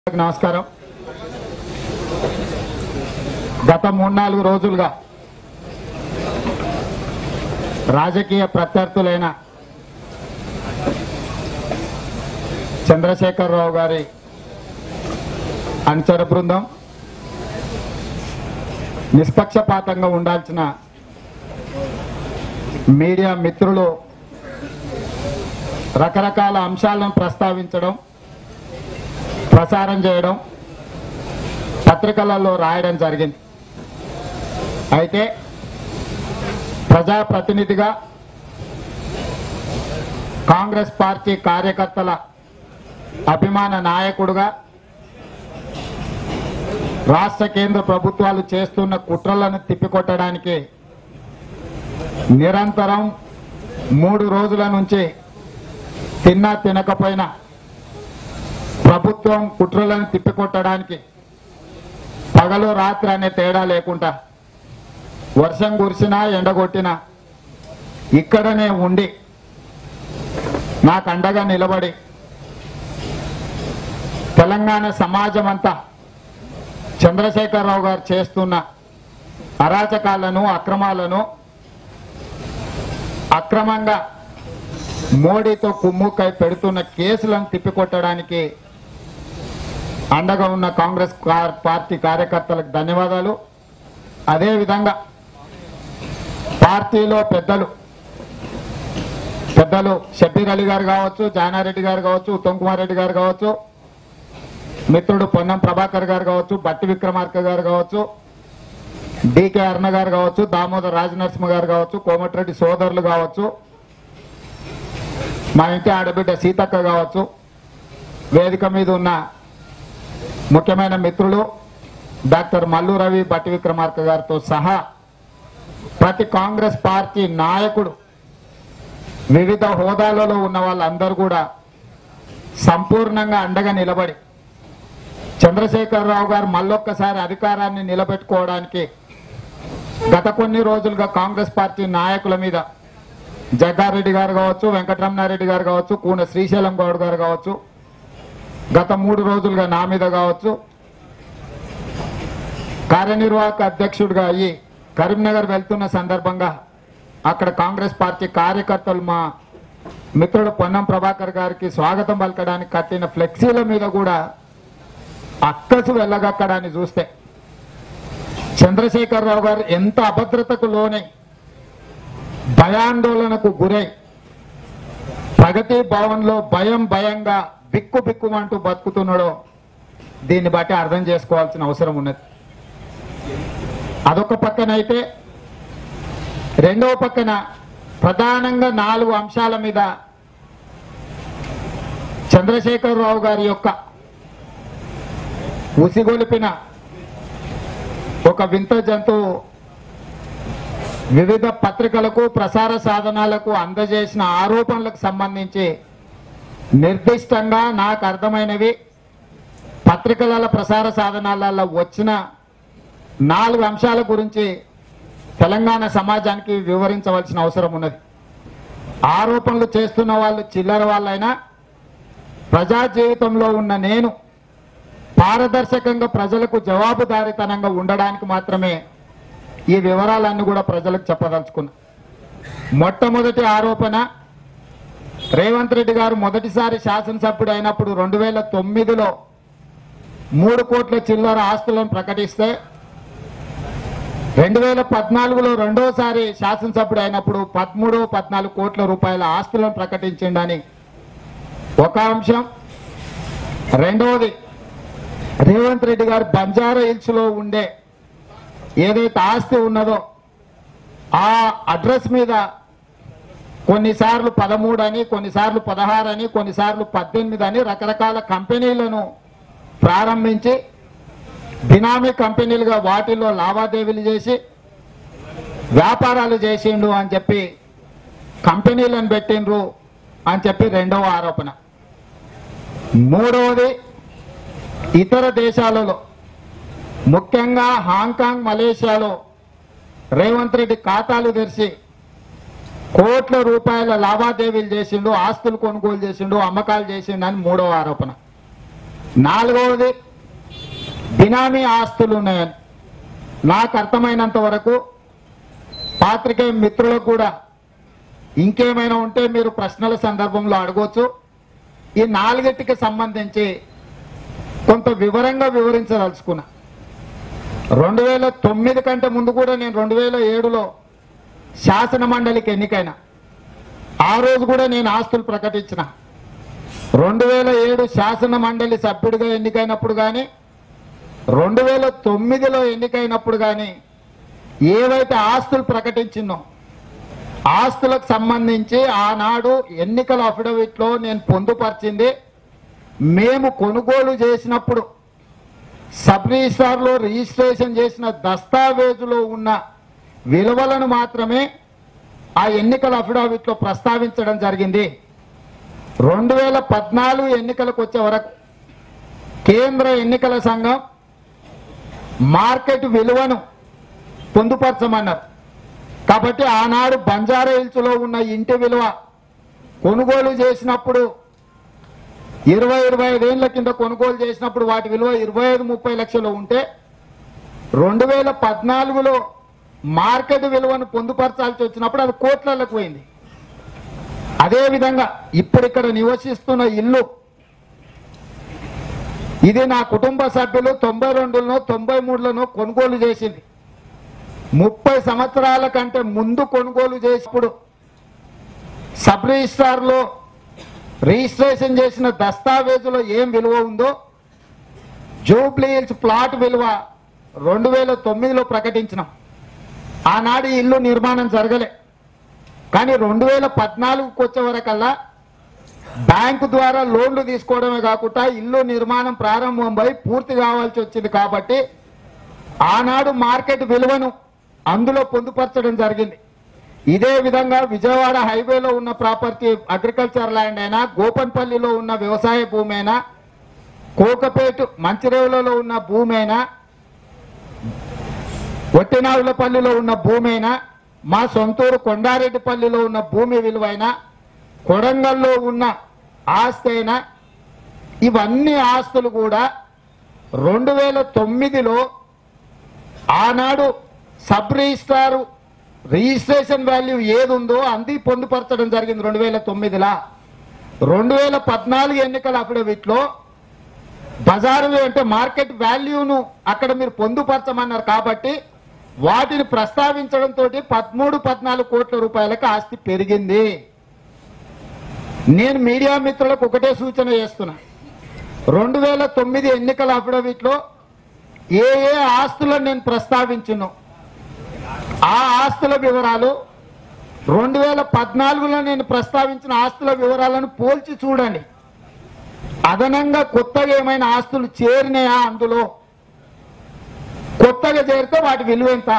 నమస్కారం గత మూడు నాలుగు రోజులుగా రాజకీయ ప్రత్యర్థులైన చంద్రశేఖరరావు గారి అనుచర బృందం నిష్పక్షపాతంగా ఉండాల్సిన మీడియా మిత్రులు రకరకాల అంశాలను ప్రస్తావించడం ప్రసారం చేయడం పత్రికలలో రాయడం జరిగింది అయితే ప్రజాప్రతినిధిగా కాంగ్రెస్ పార్టీ కార్యకర్తల అభిమాన నాయకుడుగా రాష్ట్ర కేంద్ర ప్రభుత్వాలు చేస్తున్న కుట్రలను తిప్పికొట్టడానికి నిరంతరం మూడు రోజుల నుంచి తిన్నా తినకపోయినా ప్రభుత్వం కుట్రలను తిప్పికొట్టడానికి పగలు రాత్రి అనే తేడా లేకుండా వర్షం కురిసినా ఎండగొట్టినా ఇక్కడనే ఉండి నాకు అండగా నిలబడి తెలంగాణ సమాజం అంతా చంద్రశేఖరరావు గారు చేస్తున్న అరాచకాలను అక్రమాలను అక్రమంగా మోడీతో కుమ్ముకై పెడుతున్న కేసులను తిప్పికొట్టడానికి అండగా ఉన్న కాంగ్రెస్ కా- పార్టీ కార్యకర్తలకు ధన్యవాదాలు అదేవిధంగా పార్టీలో పెద్దలు పెద్దలు షబ్బీర్ అలీ గారు కావచ్చు జానారెడ్డి గారు కావచ్చు ఉత్తమ్ కుమార్ రెడ్డి గారు కావచ్చు మిత్రుడు పొన్నం ప్రభాకర్ గారు కావచ్చు బట్టి విక్రమార్క గారు కావచ్చు డికే అరుణ గారు కావచ్చు దామోదర్ రాజనరసింహ గారు కావచ్చు కోమటిరెడ్డి సోదరులు కావచ్చు మా ఇంటి ఆడబిడ్డ సీతక్క కావచ్చు వేదిక మీద ఉన్న ముఖ్యమైన మిత్రులు డాక్టర్ మల్లు రవి బట్టి విక్రమార్క గారితో సహా ప్రతి కాంగ్రెస్ పార్టీ నాయకుడు వివిధ హోదాలలో ఉన్న వాళ్ళందరూ కూడా సంపూర్ణంగా అండగా నిలబడి చంద్రశేఖరరావు గారు మళ్ళొక్కసారి అధికారాన్ని నిలబెట్టుకోవడానికి గత కొన్ని రోజులుగా కాంగ్రెస్ పార్టీ నాయకుల మీద జగ్గారెడ్డి గారు కావచ్చు వెంకటరమణారెడ్డి గారు కావచ్చు కూన శ్రీశైలం గౌడ్ గారు కావచ్చు గత మూడు రోజులుగా నా మీద కావచ్చు కార్యనిర్వాహక అధ్యక్షుడిగా అయ్యి కరీంనగర్ వెళ్తున్న సందర్భంగా అక్కడ కాంగ్రెస్ పార్టీ కార్యకర్తలు మా మిత్రుడు పొన్నం ప్రభాకర్ గారికి స్వాగతం పలకడానికి కట్టిన ఫ్లెక్సీల మీద కూడా అక్కసు వెళ్ళగక్కడాన్ని చూస్తే చంద్రశేఖరరావు గారు ఎంత అభద్రతకు లోనై భయాందోళనకు గురై ప్రగతి భవన్లో భయం భయంగా బిక్కు బిక్కుమంటూ బతుకుతున్నాడో దీన్ని బట్టి అర్థం చేసుకోవాల్సిన అవసరం ఉన్నది అదొక పక్కనైతే రెండవ పక్కన ప్రధానంగా నాలుగు అంశాల మీద చంద్రశేఖరరావు గారి యొక్క ఉసిగొలిపిన ఒక వింత జంతువు వివిధ పత్రికలకు ప్రసార సాధనాలకు అందజేసిన ఆరోపణలకు సంబంధించి నిర్దిష్టంగా నాకు అర్థమైనవి పత్రికల ప్రసార సాధనాలలో వచ్చిన నాలుగు అంశాల గురించి తెలంగాణ సమాజానికి వివరించవలసిన అవసరం ఉన్నది ఆరోపణలు చేస్తున్న వాళ్ళు చిల్లర వాళ్ళైనా ప్రజా జీవితంలో ఉన్న నేను పారదర్శకంగా ప్రజలకు జవాబుదారీతనంగా ఉండడానికి మాత్రమే ఈ వివరాలన్నీ కూడా ప్రజలకు చెప్పదలుచుకున్నా మొట్టమొదటి ఆరోపణ రేవంత్ రెడ్డి గారు మొదటిసారి శాసనసభ్యుడు అయినప్పుడు రెండు వేల తొమ్మిదిలో మూడు కోట్ల చిల్లర ఆస్తులను ప్రకటిస్తే రెండు వేల పద్నాలుగులో రెండోసారి శాసనసభ్యుడు అయినప్పుడు పదమూడు పద్నాలుగు కోట్ల రూపాయల ఆస్తులను ప్రకటించిండని ఒక అంశం రెండవది రేవంత్ రెడ్డి గారు బంజారా హిల్స్ లో ఉండే ఏదైతే ఆస్తి ఉన్నదో ఆ అడ్రస్ మీద కొన్నిసార్లు పదమూడు అని కొన్నిసార్లు పదహారు అని కొన్నిసార్లు పద్దెనిమిది అని రకరకాల కంపెనీలను ప్రారంభించి బినామీ కంపెనీలుగా వాటిల్లో లావాదేవీలు చేసి వ్యాపారాలు చేసిండు అని చెప్పి కంపెనీలను పెట్టిండ్రు అని చెప్పి రెండవ ఆరోపణ మూడవది ఇతర దేశాలలో ముఖ్యంగా హాంకాంగ్ మలేషియాలో రేవంత్ రెడ్డి ఖాతాలు తెరిచి కోట్ల రూపాయల లావాదేవీలు చేసిండు ఆస్తులు కొనుగోలు చేసిండు అమ్మకాలు చేసిండు అని మూడవ ఆరోపణ నాలుగవది బినామీ ఆస్తులు ఉన్నాయని నాకు అర్థమైనంత వరకు పాత్రికేయ మిత్రులకు కూడా ఇంకేమైనా ఉంటే మీరు ప్రశ్నల సందర్భంలో అడగవచ్చు ఈ నాలుగిటికి సంబంధించి కొంత వివరంగా వివరించదలుచుకున్నా రెండు వేల తొమ్మిది కంటే ముందు కూడా నేను రెండు వేల ఏడులో శాసన మండలికి ఎన్నికైన ఆ రోజు కూడా నేను ఆస్తులు ప్రకటించిన రెండు వేల ఏడు శాసన మండలి సభ్యుడిగా ఎన్నికైనప్పుడు కానీ రెండు వేల తొమ్మిదిలో ఎన్నికైనప్పుడు కానీ ఏవైతే ఆస్తులు ప్రకటించిందో ఆస్తులకు సంబంధించి ఆనాడు ఎన్నికల అఫిడవిట్లో నేను పొందుపరిచింది మేము కొనుగోలు చేసినప్పుడు సబ్ రిజిస్టార్లో రిజిస్ట్రేషన్ చేసిన దస్తావేజులో ఉన్న విలువలను మాత్రమే ఆ ఎన్నికల అఫిడవిట్లో ప్రస్తావించడం జరిగింది రెండు వేల పద్నాలుగు ఎన్నికలకు వచ్చే వరకు కేంద్ర ఎన్నికల సంఘం మార్కెట్ విలువను పొందుపరచమన్నారు కాబట్టి ఆనాడు బంజారా హిల్స్లో ఉన్న ఇంటి విలువ కొనుగోలు చేసినప్పుడు ఇరవై ఇరవై ఐదేళ్ల కింద కొనుగోలు చేసినప్పుడు వాటి విలువ ఇరవై ఐదు ముప్పై లక్షలు ఉంటే రెండు వేల పద్నాలుగులో మార్కెట్ విలువను పొందుపరచాల్సి వచ్చినప్పుడు అది కోట్లకు పోయింది అదే విధంగా ఇప్పుడు ఇక్కడ నివసిస్తున్న ఇల్లు ఇది నా కుటుంబ సభ్యులు తొంభై రెండులో తొంభై మూడులోనో కొనుగోలు చేసింది ముప్పై సంవత్సరాల కంటే ముందు కొనుగోలు చేసినప్పుడు సబ్ రిజిస్టార్లో రిజిస్ట్రేషన్ చేసిన దస్తావేజులో ఏం విలువ ఉందో జూబ్లీ హిల్స్ ప్లాట్ విలువ రెండు వేల తొమ్మిదిలో ప్రకటించినాం ఆనాడు ఈ ఇల్లు నిర్మాణం జరగలే కానీ రెండు వేల పద్నాలుగుకి వచ్చే వరకల్లా బ్యాంకు ద్వారా లోన్లు తీసుకోవడమే కాకుండా ఇల్లు నిర్మాణం ప్రారంభమై పూర్తి కావాల్సి వచ్చింది కాబట్టి ఆనాడు మార్కెట్ విలువను అందులో పొందుపరచడం జరిగింది ఇదే విధంగా విజయవాడ హైవేలో ఉన్న ప్రాపర్టీ అగ్రికల్చర్ ల్యాండ్ అయినా గోపన్పల్లిలో ఉన్న వ్యవసాయ భూమి అయినా కోకపేట మంచిరేవులలో ఉన్న భూమి అయినా ఒట్టినావులపల్లిలో ఉన్న భూమి అయినా మా సొంతూరు కొండారెడ్డిపల్లిలో ఉన్న భూమి విలువైనా కొడంగల్లో ఉన్న ఆస్తి అయినా ఇవన్నీ ఆస్తులు కూడా రెండు వేల తొమ్మిదిలో ఆనాడు సబ్ రిజిస్ట్రారు రిజిస్ట్రేషన్ వాల్యూ ఏది ఉందో అంది పొందుపరచడం జరిగింది రెండు వేల తొమ్మిదిలా రెండు వేల పద్నాలుగు ఎన్నికల అఫిడవిట్లో బజారు అంటే మార్కెట్ వాల్యూను అక్కడ మీరు పొందుపరచమన్నారు కాబట్టి వాటిని ప్రస్తావించడంతో పదమూడు పద్నాలుగు కోట్ల రూపాయలకు ఆస్తి పెరిగింది నేను మీడియా మిత్రులకు ఒకటే సూచన చేస్తున్నా రెండు వేల తొమ్మిది ఎన్నికల అఫిడవిట్లో ఏ ఏ ఆస్తులను నేను ప్రస్తావించును ఆ ఆస్తుల వివరాలు రెండు వేల పద్నాలుగులో నేను ప్రస్తావించిన ఆస్తుల వివరాలను పోల్చి చూడండి అదనంగా కొత్తగా ఏమైనా ఆస్తులు చేరినాయా అందులో కొత్తగా చేరితే వాటి విలువ ఎంత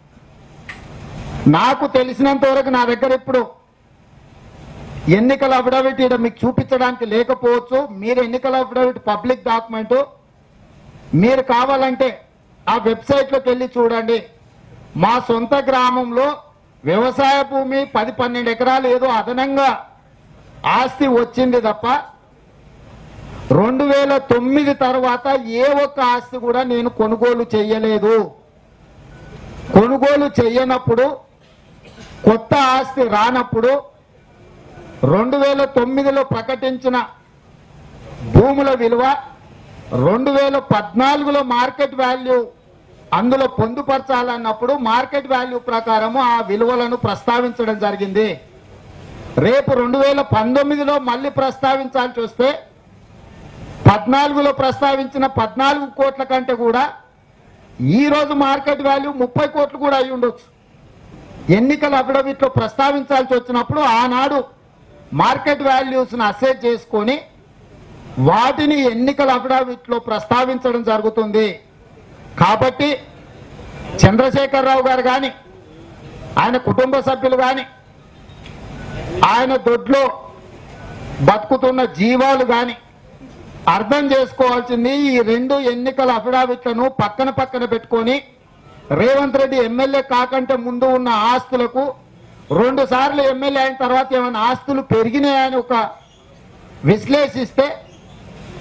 నాకు తెలిసినంత వరకు నా దగ్గర ఇప్పుడు ఎన్నికల అఫిడవిట్ ఈడ మీకు చూపించడానికి లేకపోవచ్చు మీరు ఎన్నికల అఫిడవిట్ పబ్లిక్ డాక్యుమెంట్ మీరు కావాలంటే ఆ వెబ్సైట్లోకి వెళ్ళి చూడండి మా సొంత గ్రామంలో వ్యవసాయ భూమి పది పన్నెండు ఎకరాలు ఏదో అదనంగా ఆస్తి వచ్చింది తప్ప రెండు వేల తొమ్మిది తర్వాత ఏ ఒక్క ఆస్తి కూడా నేను కొనుగోలు చేయలేదు కొనుగోలు చేయనప్పుడు కొత్త ఆస్తి రానప్పుడు రెండు వేల తొమ్మిదిలో ప్రకటించిన భూముల విలువ రెండు వేల పద్నాలుగులో మార్కెట్ వాల్యూ అందులో పొందుపరచాలన్నప్పుడు మార్కెట్ వాల్యూ ప్రకారము ఆ విలువలను ప్రస్తావించడం జరిగింది రేపు రెండు వేల పంతొమ్మిదిలో మళ్ళీ ప్రస్తావించాల్సి వస్తే పద్నాలుగులో ప్రస్తావించిన పద్నాలుగు కోట్ల కంటే కూడా ఈ రోజు మార్కెట్ వాల్యూ ముప్పై కోట్లు కూడా అయి ఉండొచ్చు ఎన్నికల అఫిడవిట్లో ప్రస్తావించాల్సి వచ్చినప్పుడు ఆనాడు మార్కెట్ వాల్యూస్ను అసెస్ చేసుకొని వాటిని ఎన్నికల అఫిడవిట్లో ప్రస్తావించడం జరుగుతుంది కాబట్టి చంద్రశేఖరరావు గారు కానీ ఆయన కుటుంబ సభ్యులు కానీ ఆయన దొడ్లో బతుకుతున్న జీవాలు కానీ అర్థం చేసుకోవాల్సింది ఈ రెండు ఎన్నికల అఫిడావిట్లను పక్కన పక్కన పెట్టుకొని రేవంత్ రెడ్డి ఎమ్మెల్యే కాకంటే ముందు ఉన్న ఆస్తులకు రెండు సార్లు ఎమ్మెల్యే అయిన తర్వాత ఏమైనా ఆస్తులు పెరిగినాయని ఒక విశ్లేషిస్తే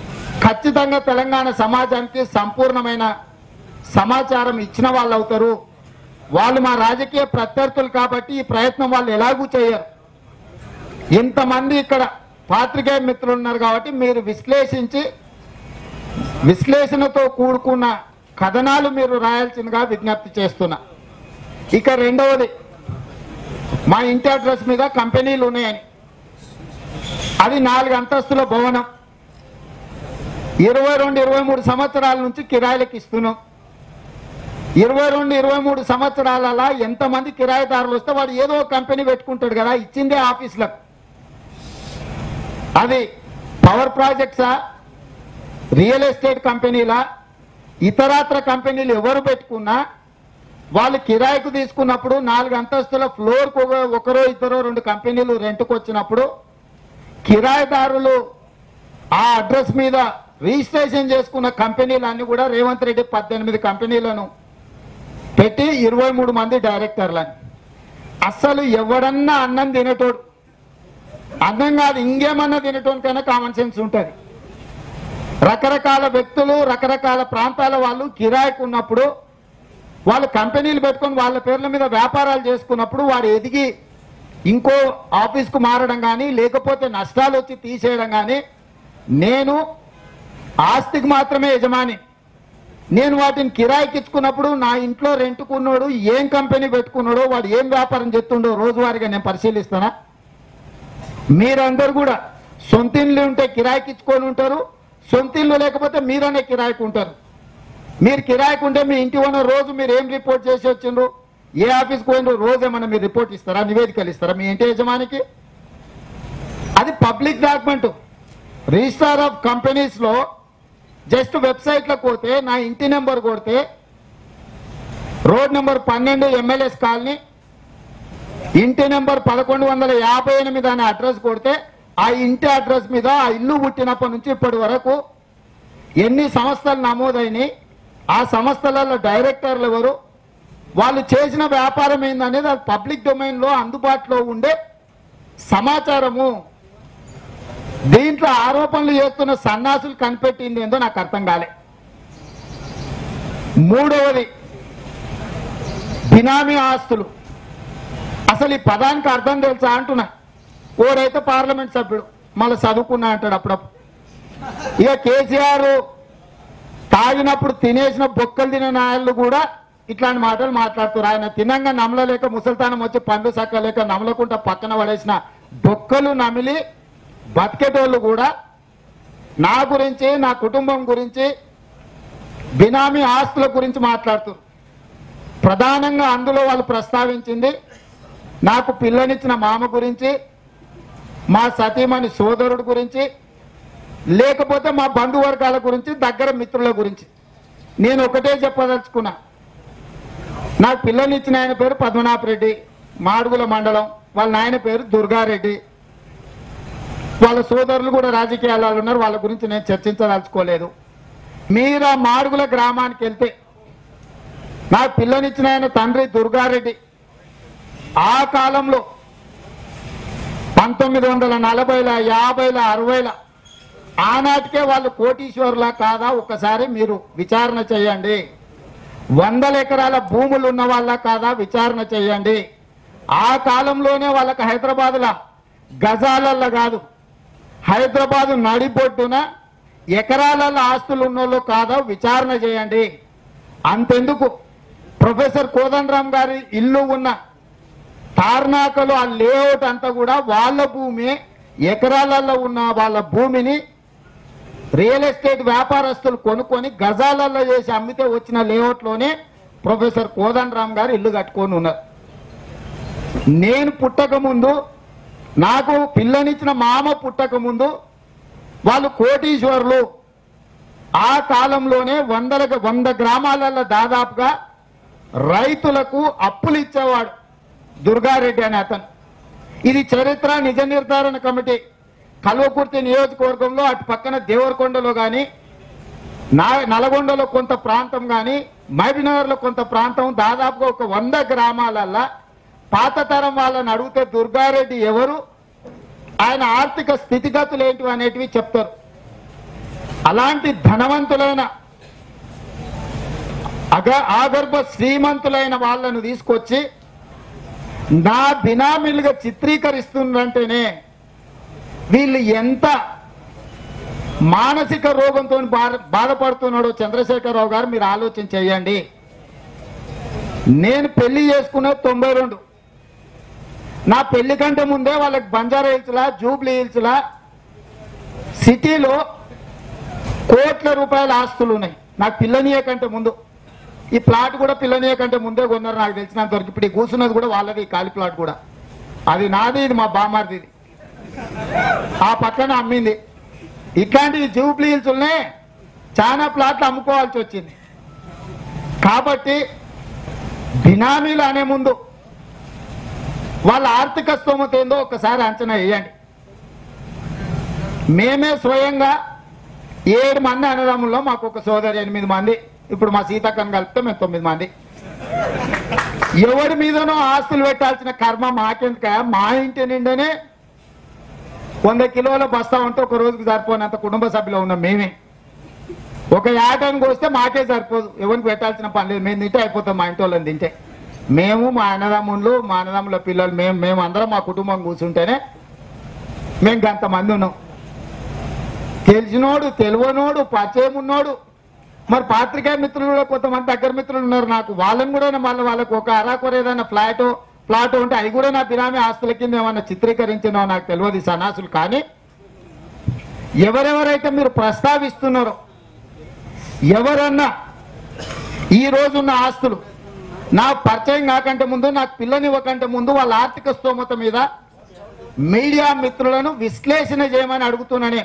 ఖచ్చితంగా తెలంగాణ సమాజానికి సంపూర్ణమైన సమాచారం ఇచ్చిన వాళ్ళు అవుతారు వాళ్ళు మా రాజకీయ ప్రత్యర్థులు కాబట్టి ఈ ప్రయత్నం వాళ్ళు ఎలాగూ చేయరు ఇంతమంది ఇక్కడ పాత్రికేయ మిత్రులు ఉన్నారు కాబట్టి మీరు విశ్లేషించి విశ్లేషణతో కూడుకున్న కథనాలు మీరు రాయాల్సిందిగా విజ్ఞప్తి చేస్తున్నా ఇక రెండవది మా ఇంటి అడ్రస్ మీద కంపెనీలు ఉన్నాయని అది నాలుగు అంతస్తుల భవనం ఇరవై రెండు ఇరవై మూడు సంవత్సరాల నుంచి కిరాయిలకు ఇస్తున్నాం ఇరవై రెండు ఇరవై మూడు సంవత్సరాలలో ఎంతమంది కిరాయిదారులు వస్తే వాడు ఏదో ఒక కంపెనీ పెట్టుకుంటాడు కదా ఇచ్చిందే ఆఫీసులకు అది పవర్ ప్రాజెక్ట్సా రియల్ ఎస్టేట్ కంపెనీలా ఇతరాత్ర కంపెనీలు ఎవరు పెట్టుకున్నా వాళ్ళు కిరాయికు తీసుకున్నప్పుడు నాలుగు అంతస్తుల ఫ్లోర్ ఒకరో ఇద్దరో రెండు కంపెనీలు రెంట్కు వచ్చినప్పుడు కిరాయిదారులు ఆ అడ్రస్ మీద రిజిస్ట్రేషన్ చేసుకున్న కంపెనీలన్నీ కూడా రేవంత్ రెడ్డి పద్దెనిమిది కంపెనీలను పెట్టి ఇరవై మూడు మంది డైరెక్టర్లని అస్సలు ఎవడన్నా అన్నం తినేటోడు అన్నం కాదు ఇంకేమన్నా తినేటోనికైనా కామన్ సెన్స్ ఉంటుంది రకరకాల వ్యక్తులు రకరకాల ప్రాంతాల వాళ్ళు కిరాయికి ఉన్నప్పుడు వాళ్ళు కంపెనీలు పెట్టుకొని వాళ్ళ పేర్ల మీద వ్యాపారాలు చేసుకున్నప్పుడు వాడు ఎదిగి ఇంకో ఆఫీస్కు మారడం కానీ లేకపోతే నష్టాలు వచ్చి తీసేయడం కానీ నేను ఆస్తికి మాత్రమే యజమాని నేను వాటిని కిరాయికి ఇచ్చుకున్నప్పుడు నా ఇంట్లో రెంట్కున్నాడు ఏం కంపెనీ పెట్టుకున్నాడో వాడు ఏం వ్యాపారం చేస్తుండో రోజువారీగా నేను పరిశీలిస్తానా మీరందరూ కూడా సొంత ఇల్లు ఉంటే కిరాయికి ఇచ్చుకొని ఉంటారు సొంత ఇల్లు లేకపోతే మీరనే కిరాయికి ఉంటారు మీరు కిరాయికి ఉంటే మీ ఇంటి ఓనర్ రోజు మీరు ఏం రిపోర్ట్ చేసి వచ్చిండ్రు ఏ ఆఫీస్కి పోయినరు రోజు ఏమన్నా మీరు రిపోర్ట్ ఇస్తారా నివేదికలు ఇస్తారా మీ ఇంటి యజమానికి అది public document registrar of companies లో జస్ట్ వెబ్సైట్ లో పోతే నా ఇంటి నెంబర్ కొడితే రోడ్ నెంబర్ పన్నెండు ఎమ్మెల్యేస్ కాలనీ ఇంటి నెంబర్ పదకొండు వందల యాభై ఎనిమిది అనే అడ్రస్ కొడితే ఆ ఇంటి అడ్రస్ మీద ఆ ఇల్లు పుట్టినప్పటి నుంచి ఇప్పటి వరకు ఎన్ని సంస్థలు నమోదైనాయి ఆ సంస్థలలో డైరెక్టర్లు ఎవరు వాళ్ళు చేసిన వ్యాపారం ఏందనేది అది పబ్లిక్ డొమైన్ లో అందుబాటులో ఉండే సమాచారము దీంట్లో ఆరోపణలు చేస్తున్న సన్నాసులు కనిపెట్టింది ఏందో నాకు అర్థం కాలే మూడవది బినామీ ఆస్తులు అసలు ఈ పదానికి అర్థం తెలుసా అంటున్నా ఓడైతే పార్లమెంట్ సభ్యుడు మళ్ళీ చదువుకున్నా అంటాడు అప్పుడప్పుడు ఇక కేసీఆర్ తాగినప్పుడు తినేసిన బొక్కలు తినే నాయళ్ళు కూడా ఇట్లాంటి మాటలు మాట్లాడుతారు ఆయన తినంగా నమలలేక ముసల్తానం వచ్చి పండు సక్కలేక నమలకుంటా పక్కన పడేసిన బొక్కలు నమిలి బతికేటోళ్ళు కూడా నా గురించి నా కుటుంబం గురించి బినామీ ఆస్తుల గురించి మాట్లాడుతారు ప్రధానంగా అందులో వాళ్ళు ప్రస్తావించింది నాకు పిల్లనిచ్చిన మామ గురించి మా సతీమణి సోదరుడు గురించి లేకపోతే మా బంధువర్గాల గురించి దగ్గర మిత్రుల గురించి నేను ఒకటే చెప్పదలుచుకున్నా నాకు పిల్లనిచ్చిన ఆయన పేరు పద్మనాభ రెడ్డి మాడుగుల మండలం వాళ్ళ నాయన పేరు దుర్గారెడ్డి వాళ్ళ సోదరులు కూడా రాజకీయాలలో ఉన్నారు వాళ్ళ గురించి నేను చర్చించదలుచుకోలేదు మీరు ఆ మాడుగుల గ్రామానికి వెళ్తే నాకు పిల్లనిచ్చిన ఆయన తండ్రి దుర్గారెడ్డి ఆ కాలంలో పంతొమ్మిది వందల నలభైల యాభైల అరవైల ఆనాటికే వాళ్ళు కోటీశ్వరులా కాదా ఒక్కసారి మీరు విచారణ చేయండి వందల ఎకరాల భూములు ఉన్న వాళ్ళ కాదా విచారణ చేయండి ఆ కాలంలోనే వాళ్ళకి హైదరాబాద్ల గజాలల్లో కాదు హైదరాబాద్ నడిబొడ్డున ఎకరాలలో ఆస్తులు ఉన్నోళ్ళు కాదా విచారణ చేయండి అంతెందుకు ప్రొఫెసర్ కోదండరామ్ గారి ఇల్లు ఉన్న తార్నాకలు ఆ లేఅవుట్ అంతా కూడా వాళ్ళ భూమి ఎకరాలలో ఉన్న వాళ్ళ భూమిని రియల్ ఎస్టేట్ వ్యాపారస్తులు కొనుక్కొని గజాలలో చేసి అమ్మితే వచ్చిన లేఅవుట్లోనే ప్రొఫెసర్ కోదండరామ్ గారు ఇల్లు కట్టుకొని ఉన్నారు నేను పుట్టక ముందు నాకు పిల్లనిచ్చిన మామ పుట్టక ముందు వాళ్ళు కోటీశ్వరులు ఆ కాలంలోనే వందల వంద గ్రామాలలో దాదాపుగా రైతులకు అప్పులు ఇచ్చేవాడు దుర్గారెడ్డి అనే అతను ఇది చరిత్ర నిజ నిర్ధారణ కమిటీ కల్వకుర్తి నియోజకవర్గంలో అటు పక్కన దేవరకొండలో కానీ నా నల్గొండలో కొంత ప్రాంతం కానీ మహబీనగర్లో కొంత ప్రాంతం దాదాపుగా ఒక వంద గ్రామాలల్లో పాత తరం వాళ్ళని అడిగితే దుర్గారెడ్డి ఎవరు ఆయన ఆర్థిక స్థితిగతులు ఏంటివి అనేటివి చెప్తారు అలాంటి ధనవంతులైన అగ ఆగర్భ శ్రీమంతులైన వాళ్ళను తీసుకొచ్చి నా బినామీలుగా చిత్రీకరిస్తుందంటేనే వీళ్ళు ఎంత మానసిక రోగంతో బాధ బాధపడుతున్నాడో చంద్రశేఖరరావు గారు మీరు ఆలోచన చేయండి నేను పెళ్లి చేసుకున్న తొంభై రెండు నా పెళ్లి కంటే ముందే వాళ్ళకి బంజారా హిల్స్లా జూబ్లీ హిల్స్లా సిటీలో కోట్ల రూపాయల ఆస్తులు ఉన్నాయి నాకు పిల్లనియ కంటే ముందు ఈ ప్లాట్ కూడా పిల్లనియ కంటే ముందే కొన్నారు నాకు తెలిసినంత వరకు ఇప్పుడు ఈ కూర్చున్నది కూడా వాళ్ళది ఈ ఖాళీ ప్లాట్ కూడా అది నాది ఇది మా బామార్ది ఆ పక్కన అమ్మింది ఇట్లాంటి జూబ్లీ హిల్స్ ఉన్నాయి చాలా ప్లాట్లు అమ్ముకోవాల్సి వచ్చింది కాబట్టి బినామీలు అనే ముందు వాళ్ళ ఆర్థిక స్తోమత ఏందో ఒకసారి అంచనా వేయండి మేమే స్వయంగా ఏడు మంది అన్నదమ్ముల్లో మాకు ఒక సోదరి ఎనిమిది మంది ఇప్పుడు మా సీతక్కని కలిపితే మేము తొమ్మిది మంది ఎవరి మీదనో ఆస్తులు పెట్టాల్సిన కర్మ మాకెందుక మా ఇంటి నిండనే వంద కిలోల బస్తా ఉంటే ఒక రోజుకి సరిపోనంత కుటుంబ సభ్యులు ఉన్నాం మేమే ఒక యాటానికి వస్తే మాకే సరిపోదు ఎవరికి పెట్టాల్సిన పని లేదు మేము తింటే అయిపోతాం మా ఇంటి వాళ్ళని తింటే మేము మా అన్నదమ్ములు మా అన్నదమ్ముల పిల్లలు మేము మేము అందరం మా కుటుంబం కూర్చుంటేనే మేము గంత మంది ఉన్నాం తెలిసినోడు తెలియనోడు పరిచయం ఉన్నోడు మరి పాత్రికేయ మిత్రులు కూడా కొంతమంది దగ్గర మిత్రులు ఉన్నారు నాకు వాళ్ళని కూడా మళ్ళీ వాళ్ళకు ఒక అరాకొర ఏదైనా ఫ్లాట్ ప్లాట్ ఉంటే అవి కూడా నా బిరామీ ఆస్తుల కింద ఏమన్నా చిత్రీకరించినో నాకు తెలియదు ఈ సన్నాసులు కానీ ఎవరెవరైతే మీరు ప్రస్తావిస్తున్నారో ఎవరన్నా ఈ రోజున్న ఆస్తులు నాకు పరిచయం కాకంటే ముందు నాకు పిల్లనివ్వకంటే ముందు వాళ్ళ ఆర్థిక స్తోమత మీద మీడియా మిత్రులను విశ్లేషణ చేయమని అడుగుతున్నానే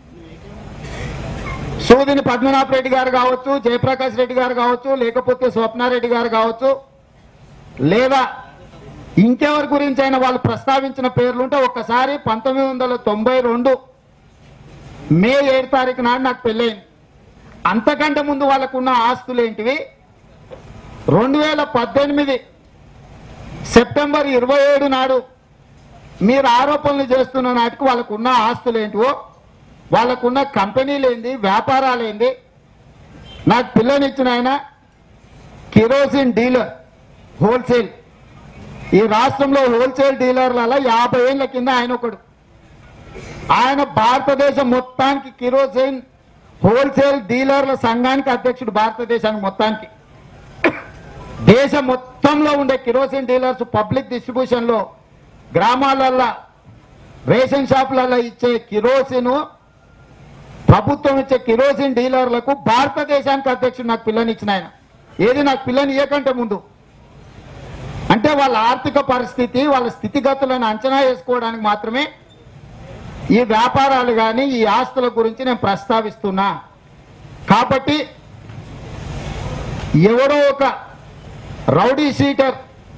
సూదిని పద్మనాభ రెడ్డి గారు కావచ్చు జయప్రకాష్ రెడ్డి గారు కావచ్చు లేకపోతే స్వప్నారెడ్డి గారు కావచ్చు లేదా ఇంకెవరి గురించి అయినా వాళ్ళు ప్రస్తావించిన పేర్లుంటే ఒక్కసారి పంతొమ్మిది వందల తొంభై రెండు మే ఏడు తారీఖు నాడు నాకు పెళ్ళయింది అంతకంటే ముందు వాళ్ళకున్న ఆస్తులు ఏంటివి రెండు వేల పద్దెనిమిది సెప్టెంబర్ ఇరవై ఏడు నాడు మీరు ఆరోపణలు చేస్తున్న నాటికి వాళ్ళకున్న ఆస్తులు ఏంటివో వాళ్ళకున్న కంపెనీలు ఏంది వ్యాపారాలు ఏంది నాకు పిల్లనిచ్చిన ఆయన కిరోసిన్ డీలర్ హోల్సేల్ ఈ రాష్ట్రంలో హోల్సేల్ డీలర్లలో యాభై ఏళ్ళ కింద ఆయన ఒకడు ఆయన భారతదేశం మొత్తానికి కిరోసిన్ హోల్సేల్ డీలర్ల సంఘానికి అధ్యక్షుడు భారతదేశానికి మొత్తానికి దేశం మొత్తంలో ఉండే కిరోసిన్ డీలర్స్ పబ్లిక్ డిస్ట్రిబ్యూషన్ లో గ్రామాలల్లో రేషన్ షాపులలో ఇచ్చే కిరోసిన్ ప్రభుత్వం ఇచ్చే కిరోసిన్ డీలర్లకు భారతదేశానికి అధ్యక్షుడు నాకు పిల్లనిచ్చిన ఆయన ఏది నాకు పిల్లని ఇవ్వకంటే ముందు అంటే వాళ్ళ ఆర్థిక పరిస్థితి వాళ్ళ స్థితిగతులను అంచనా వేసుకోవడానికి మాత్రమే ఈ వ్యాపారాలు కానీ ఈ ఆస్తుల గురించి నేను ప్రస్తావిస్తున్నా కాబట్టి ఎవరో ఒక రౌడీ షీటర్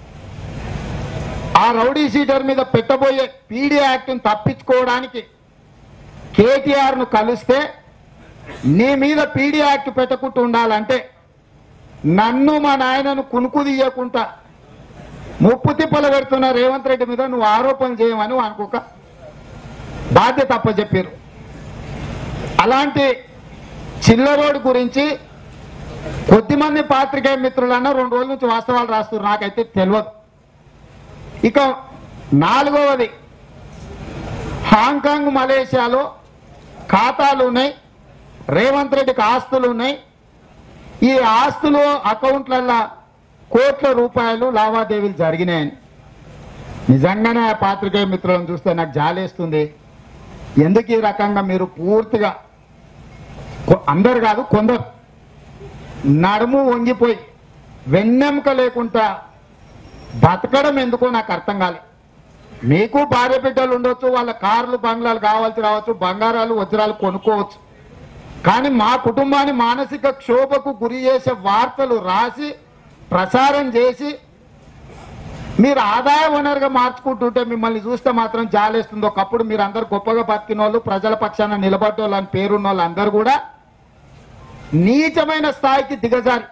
ఆ రౌడీ షీటర్ మీద పెట్టబోయే పీడీ యాక్ట్ను తప్పించుకోవడానికి కేటీఆర్ ను కలిస్తే నీ మీద పీడీ యాక్ట్ పెట్టకుండా ఉండాలంటే నన్ను మా నాయనను కునుకు తీయకుండా ముప్పు తిప్పలు పెడుతున్న రేవంత్ రెడ్డి మీద నువ్వు ఆరోపణ చేయమని అనుకోక బాధ్యత అప్పచెప్పారు అలాంటి చిల్లరోడ్ గురించి కొద్దిమంది పాత్రికేయ మిత్రులన్నా రెండు రోజుల నుంచి వాస్తవాలు రాస్తున్నారు నాకైతే తెలియదు ఇక నాలుగవది హాంకాంగ్ మలేషియాలో ఖాతాలు ఉన్నాయి రేవంత్ రెడ్డికి ఆస్తులు ఉన్నాయి ఈ ఆస్తులు అకౌంట్లల్లో కోట్ల రూపాయలు లావాదేవీలు జరిగినాయని నిజంగానే ఆ పాత్రికేయ మిత్రులను చూస్తే నాకు జాలేస్తుంది ఎందుకు ఈ రకంగా మీరు పూర్తిగా కొ- అందరు కాదు కొందరు నడుము వంగిపోయి వెన్నెముక లేకుండా బతకడం ఎందుకో నాకు అర్థం కాలే మీకు భార్య బిడ్డలు ఉండొచ్చు వాళ్ళ కార్లు బంగ్లాలు కావాల్సి రావచ్చు బంగారాలు వజ్రాలు కొనుక్కోవచ్చు కానీ మా కుటుంబాన్ని మానసిక క్షోభకు గురి చేసే వార్తలు రాసి ప్రసారం చేసి మీరు ఆదాయ వనరుగా మార్చుకుంటుంటే మిమ్మల్ని చూస్తే మాత్రం జాలేస్తుంది ఒకప్పుడు మీరు అందరు గొప్పగా బతికిన వాళ్ళు ప్రజల పక్షాన నిలబడ్డోళ్ళు అని పేరున్న వాళ్ళు అందరూ కూడా నీచమైన స్థాయికి దిగజారి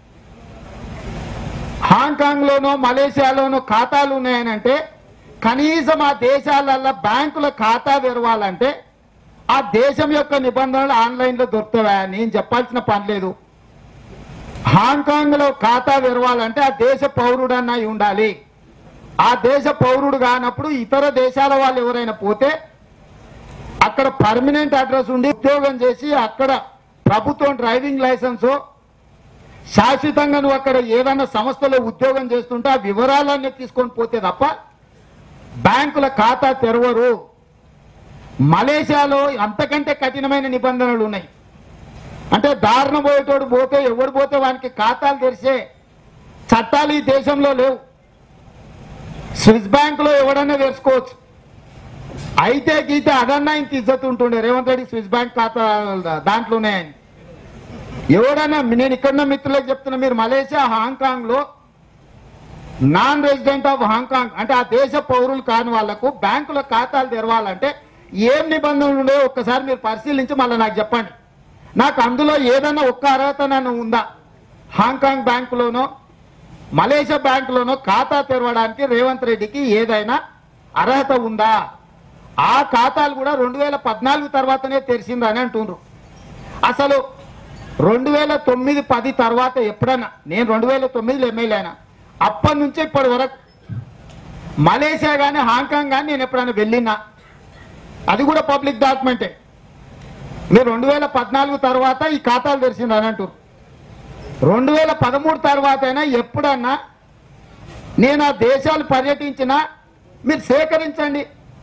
హాంకాంగ్ లోనో మలేషియాలోనో ఖాతాలు ఉన్నాయనంటే కనీసం ఆ దేశాలల్లో బ్యాంకుల ఖాతా తెరవాలంటే ఆ దేశం యొక్క నిబంధనలు ఆన్లైన్ లో దొరుకుతావా నేను చెప్పాల్సిన పని లేదు హాంకాంగ్ లో ఖాతా తెరవాలంటే ఆ దేశ పౌరుడన్న అయి ఉండాలి ఆ దేశ పౌరుడు కానప్పుడు ఇతర దేశాల వాళ్ళు ఎవరైనా పోతే అక్కడ పర్మనెంట్ అడ్రస్ ఉండి ఉద్యోగం చేసి అక్కడ ప్రభుత్వం డ్రైవింగ్ లైసెన్స్ శాశ్వతంగా నువ్వు అక్కడ ఏదైనా సంస్థలో ఉద్యోగం చేస్తుంటే ఆ వివరాలన్నీ తీసుకొని పోతే తప్ప బ్యాంకుల ఖాతా తెరవరు మలేషియాలో అంతకంటే కఠినమైన నిబంధనలు ఉన్నాయి అంటే దారుణ పోయేటోడు పోతే ఎవడు పోతే వానికి ఖాతాలు తెరిచే చట్టాలు ఈ దేశంలో లేవు స్విస్ బ్యాంక్ లో ఎవడన్నా తెరుచుకోవచ్చు అయితే గీతే అదన్నా ఇంత ఇజ్జత్ ఉంటుండే రేవంత్ రెడ్డి స్విస్ బ్యాంక్ ఖాతా దాంట్లోనే ఆయన ఎవడన్నా నేను ఇక్కడ మిత్రులకు చెప్తున్నా మీరు మలేషియా హాంకాంగ్ లో నాన్ రెసిడెంట్ ఆఫ్ హాంకాంగ్ అంటే ఆ దేశ పౌరులు కాని వాళ్లకు బ్యాంకుల ఖాతాలు తెరవాలంటే ఏం నిబంధనలు ఉన్నాయో ఒక్కసారి మీరు పరిశీలించి మళ్ళీ నాకు చెప్పండి నాకు అందులో ఏదైనా ఒక్క అర్హత నన్ను ఉందా హాంకాంగ్ బ్యాంకులోనో మలేషియా బ్యాంకులోనో ఖాతా తెరవడానికి రేవంత్ రెడ్డికి ఏదైనా అర్హత ఉందా ఆ ఖాతాలు కూడా రెండు వేల పద్నాలుగు తర్వాతనే తెరిచిందని అంటుండ్రు అసలు రెండు వేల తొమ్మిది పది తర్వాత ఎప్పుడైనా నేను రెండు వేల తొమ్మిదిలో ఎమ్మెల్యే అయినా అప్పటి నుంచి ఇప్పటి వరకు మలేషియా కానీ హాంకాంగ్ కానీ నేను ఎప్పుడైనా వెళ్ళినా అది కూడా పబ్లిక్ డాక్యుమెంటే మీరు రెండు వేల పద్నాలుగు తర్వాత ఈ ఖాతాలు తెరిచిందని అంటారు రెండు వేల పదమూడు తర్వాత అయినా ఎప్పుడన్నా నేను ఆ దేశాలు పర్యటించినా మీరు సేకరించండి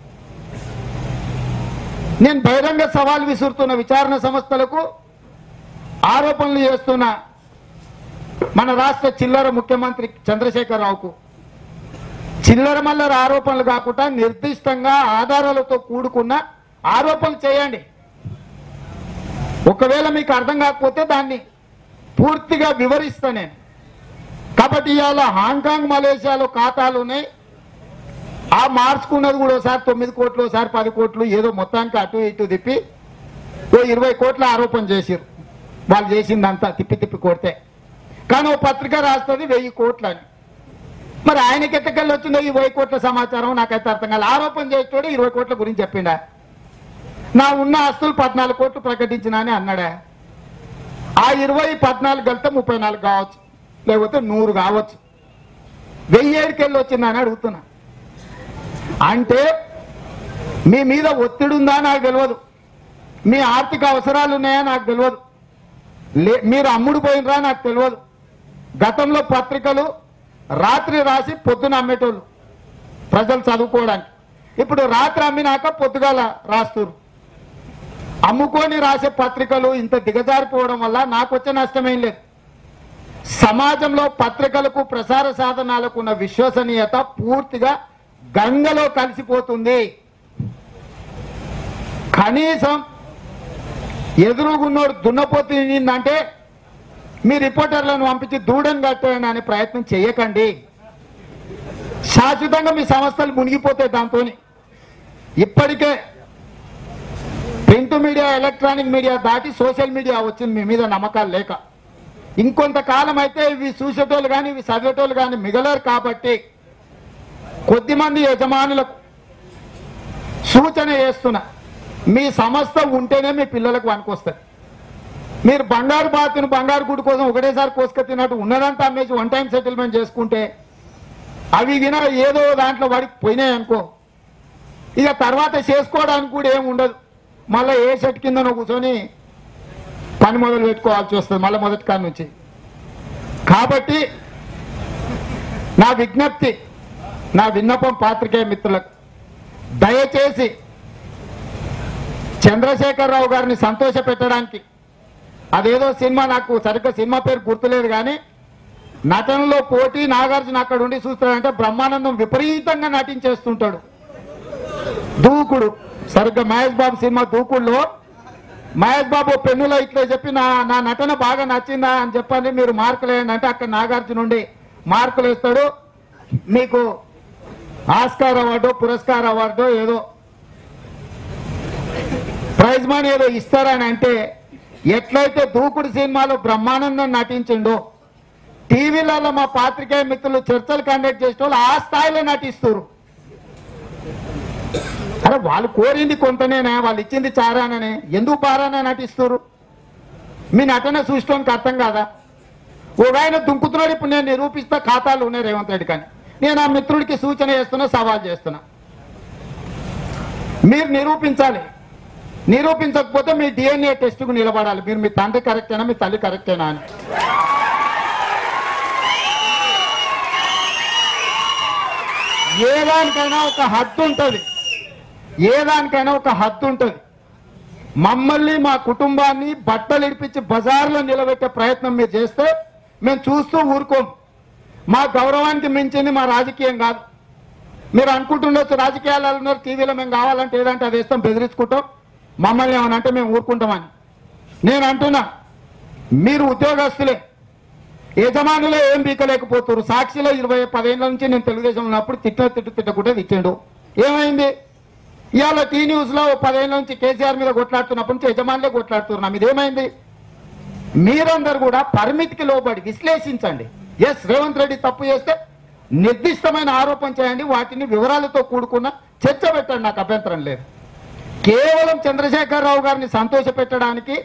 నేను బహిరంగ సవాల్ విసురుతున్న విచారణ సంస్థలకు ఆరోపణలు చేస్తున్న మన రాష్ట్ర చిల్లర ముఖ్యమంత్రి చంద్రశేఖర్ రావుకు చిల్లర మల్లర ఆరోపణలు కాకుండా నిర్దిష్టంగా ఆధారాలతో కూడుకున్న ఆరోపణలు చేయండి ఒకవేళ మీకు అర్థం కాకపోతే దాన్ని పూర్తిగా వివరిస్తా నేను కాబట్టి ఇవాళ హాంకాంగ్ మలేషియాలో ఖాతాలు ఉన్నాయి ఆ మార్చుకున్నది కూడా ఒకసారి తొమ్మిది కోట్లు ఒకసారి పది కోట్లు ఏదో మొత్తానికి అటు ఇటు తిప్పి ఓ ఇరవై కోట్ల ఆరోపణ చేసిరు వాళ్ళు చేసిందంతా తిప్పి తిప్పి కొడితే కానీ ఓ పత్రిక రాస్తుంది వెయ్యి కోట్లు అని మరి ఆయనకి ఎట్టకెళ్ళి వచ్చిందో ఈ వెయ్యి కోట్ల సమాచారం నాకైతే అర్థం కాదు ఆరోపణ చేసేటోడు ఇరవై కోట్ల గురించి చెప్పిండా నా ఉన్న ఆస్తులు పద్నాలుగు కోట్లు ప్రకటించిన అని అన్నాడా ఆ ఇరవై పద్నాలుగు కలితే ముప్పై నాలుగు కావచ్చు లేకపోతే నూరు కావచ్చు వెయ్యి ఏడుకెళ్ళి వచ్చిందని అడుగుతున్నా అంటే మీ మీద ఒత్తిడి ఉందా నాకు తెలియదు మీ ఆర్థిక అవసరాలు ఉన్నాయా నాకు తెలియదు లే మీరు అమ్ముడు పోయినరా నాకు తెలియదు గతంలో పత్రికలు రాత్రి రాసి పొద్దున అమ్మేటోళ్ళు ప్రజలు చదువుకోవడానికి ఇప్పుడు రాత్రి అమ్మినాక పొద్దుగాల రాస్తున్నారు అమ్ముకొని రాసే పత్రికలు ఇంత దిగజారిపోవడం వల్ల నాకు వచ్చే నష్టమేం లేదు సమాజంలో పత్రికలకు ప్రసార సాధనాలకు ఉన్న విశ్వసనీయత పూర్తిగా గంగలో కలిసిపోతుంది కనీసం ఎదురుగున్నోడు దున్నపోతు అంటే మీ రిపోర్టర్లను పంపించి దూడని కట్టండి అనే ప్రయత్నం చేయకండి శాశ్వతంగా మీ సంస్థలు మునిగిపోతాయి దాంతో ఇప్పటికే ప్రింట్ మీడియా ఎలక్ట్రానిక్ మీడియా దాటి సోషల్ మీడియా వచ్చింది మీ మీద నమ్మకాలు లేక ఇంకొంతకాలం అయితే ఇవి చూసేటోళ్ళు కానీ ఇవి చదివేటోళ్ళు కానీ మిగలరు కాబట్టి కొద్దిమంది యజమానులకు సూచన చేస్తున్నా మీ సంస్థ ఉంటేనే మీ పిల్లలకు వనుకొస్తుంది మీరు బంగారు బాతును బంగారు గుడి కోసం ఒకటేసారి కోసుక తిన్నట్టు ఉన్నదంతా అమ్మేసి వన్ టైం సెటిల్మెంట్ చేసుకుంటే అవి విన ఏదో దాంట్లో పడి పోయినాయి అనుకో ఇక తర్వాత చేసుకోవడానికి కూడా ఏమి ఉండదు మళ్ళీ ఏ సెట్ కింద కూర్చొని పని మొదలు పెట్టుకోవాల్సి వస్తుంది మళ్ళీ మొదటి కాడి నుంచి కాబట్టి నా విజ్ఞప్తి నా విన్నపం పాత్రికేయ మిత్రులకు దయచేసి చంద్రశేఖరరావు గారిని సంతోష పెట్టడానికి అదేదో సినిమా నాకు సరిగ్గా సినిమా పేరు గుర్తులేదు కానీ నటనలో పోటీ నాగార్జున అక్కడ ఉండి చూస్తాడంటే బ్రహ్మానందం విపరీతంగా నటించేస్తుంటాడు దూకుడు సరిగ్గా మహేష్ బాబు సినిమా దూకుడులో మహేష్ బాబు పెన్నులో ఇట్లా చెప్పి నా నా నటన బాగా నచ్చిందా అని చెప్పండి మీరు మార్కులు వేయండి అంటే అక్కడ నాగార్జున ఉండి మార్కులు వేస్తాడు మీకు ఆస్కార్ అవార్డు పురస్కార్ అవార్డు ఏదో ప్రైజ్ మనీ ఏదో ఇస్తారని అంటే ఎట్లయితే దూకుడు సినిమాలో బ్రహ్మానందం నటించిండో టీవీలలో మా పాత్రికేయ మిత్రులు చర్చలు కండక్ట్ చేసిన వాళ్ళు ఆ స్థాయిలో నటిస్తారు అరే వాళ్ళు కోరింది కొంతనేనా వాళ్ళు ఇచ్చింది చారాననే ఎందుకు పారానే నటిస్తారు మీ నటన చూసుకోనికి అర్థం కాదా ఒక ఆయన దుంకుతున్నాడు ఇప్పుడు నేను నిరూపిస్తా ఖాతాలు ఉన్నాయి రేవంత్ రెడ్డి కానీ నేను ఆ మిత్రుడికి సూచన చేస్తున్నా సవాల్ చేస్తున్నా మీరు నిరూపించాలి నిరూపించకపోతే మీ డిఎన్ఏ టెస్ట్కు నిలబడాలి మీరు మీ తండ్రి కరెక్టేనా మీ తల్లి కరెక్టేనా అని ఏ దానికైనా ఒక హద్దు ఉంటుంది ఏ దానికైనా ఒక హద్దు ఉంటుంది మమ్మల్ని మా కుటుంబాన్ని బట్టలు ఇడిపించి బజార్లో నిలబెట్టే ప్రయత్నం మీరు చేస్తే మేము చూస్తూ ఊరుకోం మా గౌరవానికి మించింది మా రాజకీయం కాదు మీరు అనుకుంటుండొచ్చు రాజకీయాలు ఉన్నారు టీవీలో మేము కావాలంటే ఏదంటే అది వేస్తాం బెదిరించుకుంటాం మమ్మల్ని ఏమని అంటే మేము ఊరుకుంటామని నేను అంటున్నా మీరు ఉద్యోగస్తులే యజమానులే ఏం బీకలేకపోతారు సాక్షిలో ఇరవై పదేళ్ళ నుంచి నేను తెలుగుదేశం ఉన్నప్పుడు తిట్ట తిట్టు తిట్టకుంటే ఇచ్చాడు ఏమైంది ఇవాళ టీ న్యూస్ లో ఓ పదేళ్ళ నుంచి కేసీఆర్ మీద కొట్లాడుతున్నప్పటి నుంచి యజమానులే కొట్లాడుతున్నారు నా మీద ఏమైంది మీరందరూ కూడా పరిమితికి లోబడి విశ్లేషించండి ఎస్ రేవంత్ రెడ్డి తప్పు చేస్తే నిర్దిష్టమైన ఆరోపణ చేయండి వాటిని వివరాలతో కూడుకున్న చర్చ పెట్టండి నాకు అభ్యంతరం లేదు కేవలం చంద్రశేఖరరావు గారిని సంతోష పెట్టడానికి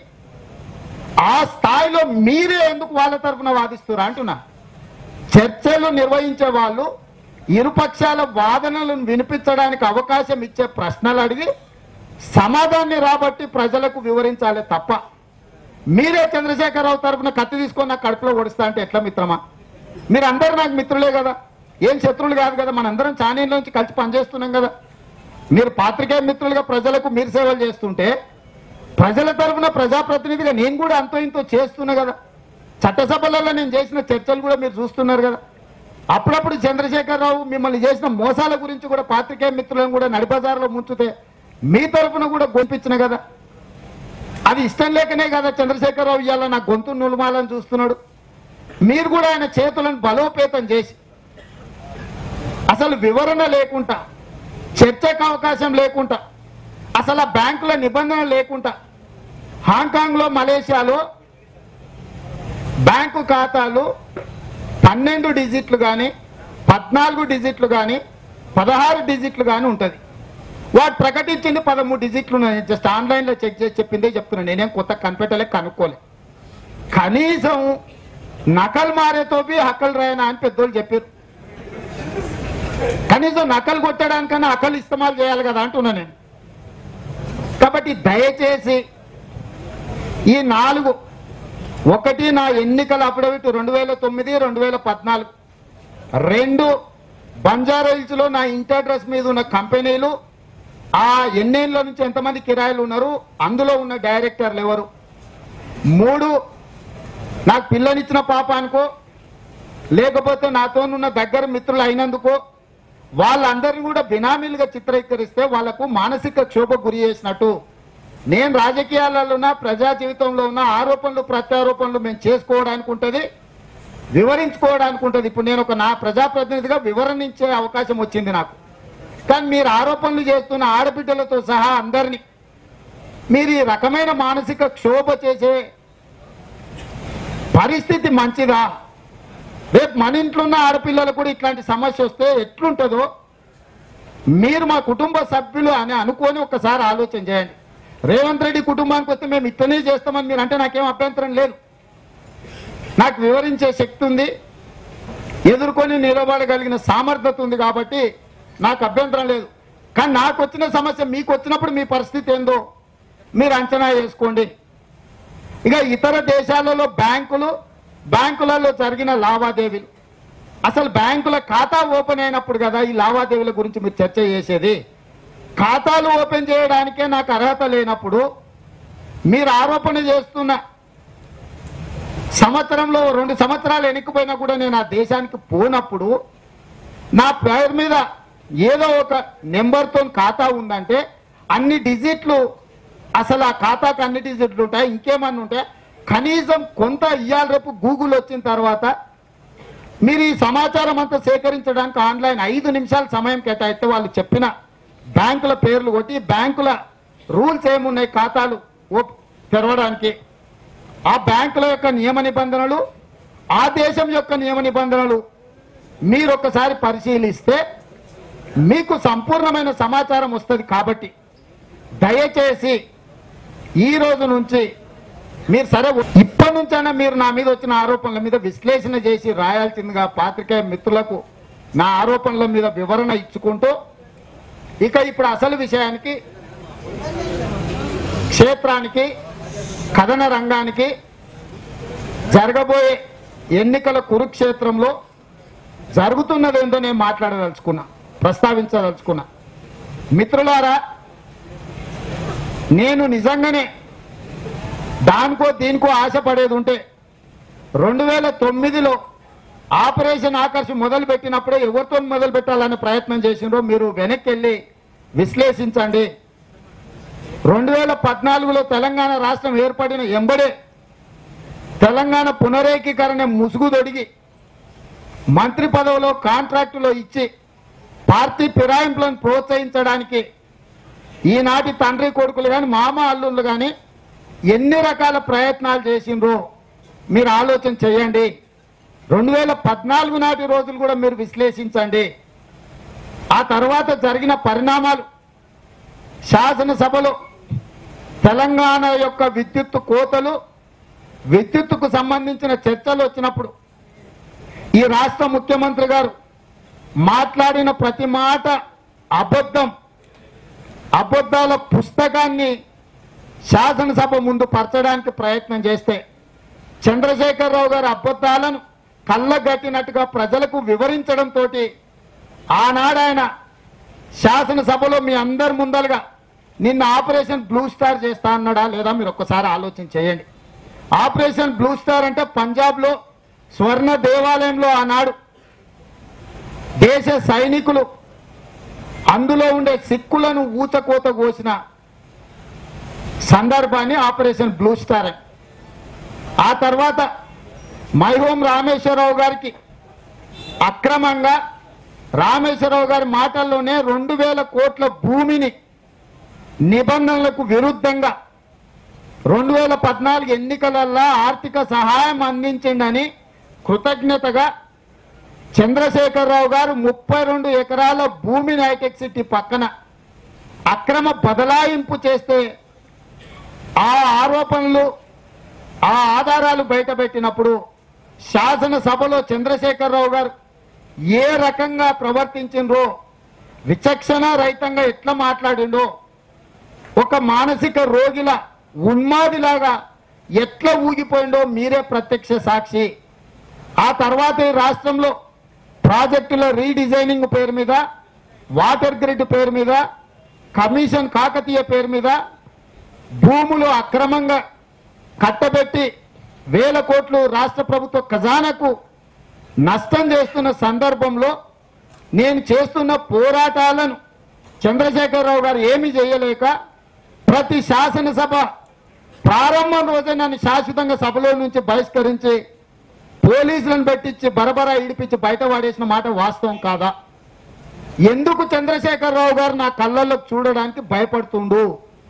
ఆ స్థాయిలో మీరే ఎందుకు వాళ్ళ తరఫున వాదిస్తున్నారు అంటున్నా చర్చలు నిర్వహించే వాళ్ళు ఇరుపక్షాల వాదనలను వినిపించడానికి అవకాశం ఇచ్చే ప్రశ్నలు అడిగి సమాధాన్ని రాబట్టి ప్రజలకు వివరించాలి తప్ప మీరే చంద్రశేఖరరావు తరఫున కత్తి తీసుకొని నాకు కడుపులో ఓడిస్తా అంటే ఎట్లా మిత్రమా మీరు అందరూ నాకు మిత్రులే కదా ఏం శత్రువులు కాదు కదా మనందరం ఛానల్ నుంచి కలిసి పనిచేస్తున్నాం కదా మీరు పాత్రికేయ మిత్రులుగా ప్రజలకు మీరు సేవలు చేస్తుంటే ప్రజల తరఫున ప్రజాప్రతినిధిగా నేను కూడా అంతో ఇంతో చేస్తున్నా కదా చట్టసభలలో నేను చేసిన చర్చలు కూడా మీరు చూస్తున్నారు కదా అప్పుడప్పుడు చంద్రశేఖరరావు మిమ్మల్ని చేసిన మోసాల గురించి కూడా పాత్రికేయ మిత్రులను కూడా నడిబజార్లో ముంచుతే మీ తరఫున కూడా గొంపించిన కదా అది ఇష్టం లేకనే కదా చంద్రశేఖరరావు ఇవాళ నా గొంతు నులుమాలని చూస్తున్నాడు మీరు కూడా ఆయన చేతులను బలోపేతం చేసి అసలు వివరణ లేకుండా చర్చకు అవకాశం లేకుండా అసలు ఆ బ్యాంకుల నిబంధన లేకుండా హాంకాంగ్లో మలేషియాలో బ్యాంకు ఖాతాలు పన్నెండు డిజిట్లు కానీ పద్నాలుగు డిజిట్లు కానీ పదహారు డిజిట్లు కానీ ఉంటుంది వాడు ప్రకటించింది పదమూడు డిజిట్లు ఉన్నాయి జస్ట్ ఆన్లైన్లో చెక్ చేసి చెప్పిందే చెప్తున్నాను నేనేం కొత్త కనిపెట్టలే కనుక్కోలే కనీసం నకలు మారేతోపి హక్కలు రాయనా అని పెద్దోళ్ళు చెప్పారు కనీసం నకలు కొట్టడానికన్నా అకలు ఇస్తమాలు చేయాలి కదా అంటున్నా నేను కాబట్టి దయచేసి ఈ నాలుగు ఒకటి నా ఎన్నికల అఫిడవిట్ రెండు వేల తొమ్మిది రెండు వేల పద్నాలుగు రెండు బంజారా హిల్స్ లో నా ఇంటి అడ్రస్ మీద ఉన్న కంపెనీలు ఆ ఎన్నేళ్ళ నుంచి ఎంతమంది కిరాయిలు ఉన్నారు అందులో ఉన్న డైరెక్టర్లు ఎవరు మూడు నాకు పిల్లనిచ్చిన పాపానికో లేకపోతే నాతో ఉన్న దగ్గర మిత్రులు అయినందుకో వాళ్ళందరినీ కూడా బినామీలుగా చిత్రీకరిస్తే వాళ్లకు మానసిక క్షోభ గురి చేసినట్టు నేను రాజకీయాలలో ఉన్న ప్రజా జీవితంలో ఉన్న ఆరోపణలు ప్రత్యారోపణలు మేము చేసుకోవడానికి ఉంటుంది వివరించుకోవడానికి ఉంటుంది ఇప్పుడు నేను ఒక నా ప్రజాప్రతినిధిగా వివరణించే అవకాశం వచ్చింది నాకు కానీ మీరు ఆరోపణలు చేస్తున్న ఆడబిడ్డలతో సహా అందరినీ మీరు ఈ రకమైన మానసిక క్షోభ చేసే పరిస్థితి మంచిదా రేపు మన ఇంట్లో ఉన్న ఆడపిల్లలకు కూడా ఇట్లాంటి సమస్య వస్తే ఎట్లుంటుందో మీరు మా కుటుంబ సభ్యులు అని అనుకొని ఒకసారి ఆలోచన చేయండి రేవంత్ రెడ్డి కుటుంబానికి వస్తే మేము ఇట్లనే చేస్తామని మీరు అంటే నాకేం అభ్యంతరం లేదు నాకు వివరించే శక్తి ఉంది ఎదుర్కొని నిలబడగలిగిన సామర్థ్యత ఉంది కాబట్టి నాకు అభ్యంతరం లేదు కానీ నాకు వచ్చిన సమస్య మీకు వచ్చినప్పుడు మీ పరిస్థితి ఏందో మీరు అంచనా వేసుకోండి ఇక ఇతర దేశాలలో బ్యాంకులు బ్యాంకులలో జరిగిన లావాదేవీలు అసలు బ్యాంకుల ఖాతా ఓపెన్ అయినప్పుడు కదా ఈ లావాదేవీల గురించి మీరు చర్చ చేసేది ఖాతాలు ఓపెన్ చేయడానికే నాకు అర్హత లేనప్పుడు మీరు ఆరోపణ చేస్తున్న సంవత్సరంలో రెండు సంవత్సరాలు ఎన్నికపోయినా కూడా నేను ఆ దేశానికి పోనప్పుడు నా పేరు మీద ఏదో ఒక నెంబర్తో ఖాతా ఉందంటే అన్ని డిజిట్లు అసలు ఆ ఖాతాకి అన్ని డిజిట్లు ఉంటాయి ఇంకేమన్నా ఉంటాయి కనీసం కొంత ఇయ్యాల రేపు గూగుల్ వచ్చిన తర్వాత మీరు ఈ సమాచారం అంతా సేకరించడానికి ఆన్లైన్ ఐదు నిమిషాల సమయం కేటాయిస్తే వాళ్ళు చెప్పిన బ్యాంకుల పేర్లు కొట్టి బ్యాంకుల రూల్స్ ఏమున్నాయి ఖాతాలు ఓప్- తెరవడానికి ఆ బ్యాంకుల యొక్క నియమ నిబంధనలు ఆ దేశం యొక్క నియమ నిబంధనలు మీరు ఒక్కసారి పరిశీలిస్తే మీకు సంపూర్ణమైన సమాచారం వస్తుంది కాబట్టి దయచేసి ఈ రోజు నుంచి మీరు సరే ఇప్పటి నుంచైనా మీరు నా మీద వచ్చిన ఆరోపణల మీద విశ్లేషణ చేసి రాయాల్సిందిగా పాత్రికేయ మిత్రులకు నా ఆరోపణల మీద వివరణ ఇచ్చుకుంటూ ఇక ఇప్పుడు అసలు విషయానికి క్షేత్రానికి కథన రంగానికి జరగబోయే ఎన్నికల కురుక్షేత్రంలో జరుగుతున్నదేందో నేను మాట్లాడదలుచుకున్నా ప్రస్తావించదలుచుకున్నా మిత్రులారా నేను నిజంగానే దానికో దీనికో ఆశపడేది ఉంటే రెండు వేల తొమ్మిదిలో ఆపరేషన్ ఆకర్ష్ మొదలు పెట్టినప్పుడే ఎవరితో మొదలు పెట్టాలనే ప్రయత్నం చేసిండ్రో మీరు వెనక్కి వెళ్ళి విశ్లేషించండి రెండు వేల పద్నాలుగులో తెలంగాణ రాష్ట్రం ఏర్పడిన ఎంబడే తెలంగాణ పునరేకీకరణ ముసుగు తొడిగి మంత్రి పదవిలో కాంట్రాక్టులో ఇచ్చి పార్టీ ఫిరాయింపులను ప్రోత్సహించడానికి ఈనాటి తండ్రి కొడుకులు కానీ మామ అల్లుళ్ళు కానీ ఎన్ని రకాల ప్రయత్నాలు చేసిండ్రో మీరు ఆలోచన చేయండి రెండు వేల పద్నాలుగు నాటి రోజులు కూడా మీరు విశ్లేషించండి ఆ తర్వాత జరిగిన పరిణామాలు శాసనసభలో తెలంగాణ యొక్క విద్యుత్ కోతలు విద్యుత్తుకు సంబంధించిన చర్చలు వచ్చినప్పుడు ఈ రాష్ట్ర ముఖ్యమంత్రి గారు మాట్లాడిన ప్రతి మాట అబద్ధం అబద్ధాల పుస్తకాన్ని శాసనసభ ముందు పరచడానికి ప్రయత్నం చేస్తే చంద్రశేఖరరావు గారి అబద్ధాలను కళ్ళగట్టినట్టుగా ప్రజలకు వివరించడంతో ఆనాడు ఆయన శాసనసభలో మీ అందరి ముందలుగా నిన్న ఆపరేషన్ బ్లూ స్టార్ చేస్తా అన్నాడా లేదా మీరు ఒక్కసారి ఆలోచన చేయండి ఆపరేషన్ బ్లూ స్టార్ అంటే పంజాబ్లో స్వర్ణ దేవాలయంలో ఆనాడు దేశ సైనికులు అందులో ఉండే సిక్కులను ఊచకోత కోసిన సందర్భాన్ని ఆపరేషన్ బ్లూ స్టార్ అని ఆ తర్వాత మైహోం రామేశ్వరరావు గారికి అక్రమంగా రామేశ్వరరావు గారి మాటల్లోనే రెండు వేల కోట్ల భూమిని నిబంధనలకు విరుద్ధంగా రెండు వేల పద్నాలుగు ఎన్నికలల్లో ఆర్థిక సహాయం అందించిందని కృతజ్ఞతగా చంద్రశేఖరరావు గారు ముప్పై రెండు ఎకరాల భూమిని హైటెక్ సిటీ పక్కన అక్రమ బదలాయింపు చేస్తే ఆ ఆరోపణలు ఆ ఆధారాలు బయటపెట్టినప్పుడు శాసనసభలో చంద్రశేఖరరావు గారు ఏ రకంగా ప్రవర్తించిండ్రో విచక్షణ రహితంగా ఎట్లా మాట్లాడిండో ఒక మానసిక రోగిల ఉన్మాదిలాగా ఎట్లా ఊగిపోయిండో మీరే ప్రత్యక్ష సాక్షి ఆ తర్వాత ఈ రాష్ట్రంలో ప్రాజెక్టుల రీడిజైనింగ్ పేరు మీద వాటర్ గ్రిడ్ పేరు మీద కమిషన్ కాకతీయ పేరు మీద భూములు అక్రమంగా కట్టబెట్టి వేల కోట్లు రాష్ట్ర ప్రభుత్వ ఖజానాకు నష్టం చేస్తున్న సందర్భంలో నేను చేస్తున్న పోరాటాలను చంద్రశేఖరరావు గారు ఏమీ చేయలేక ప్రతి శాసనసభ ప్రారంభం రోజే నన్ను శాశ్వతంగా సభలో నుంచి బహిష్కరించి పోలీసులను పెట్టించి బరబరా ఇడిపించి బయట పడేసిన మాట వాస్తవం కాదా ఎందుకు చంద్రశేఖరరావు గారు నా కళ్ళల్లో చూడడానికి భయపడుతుండు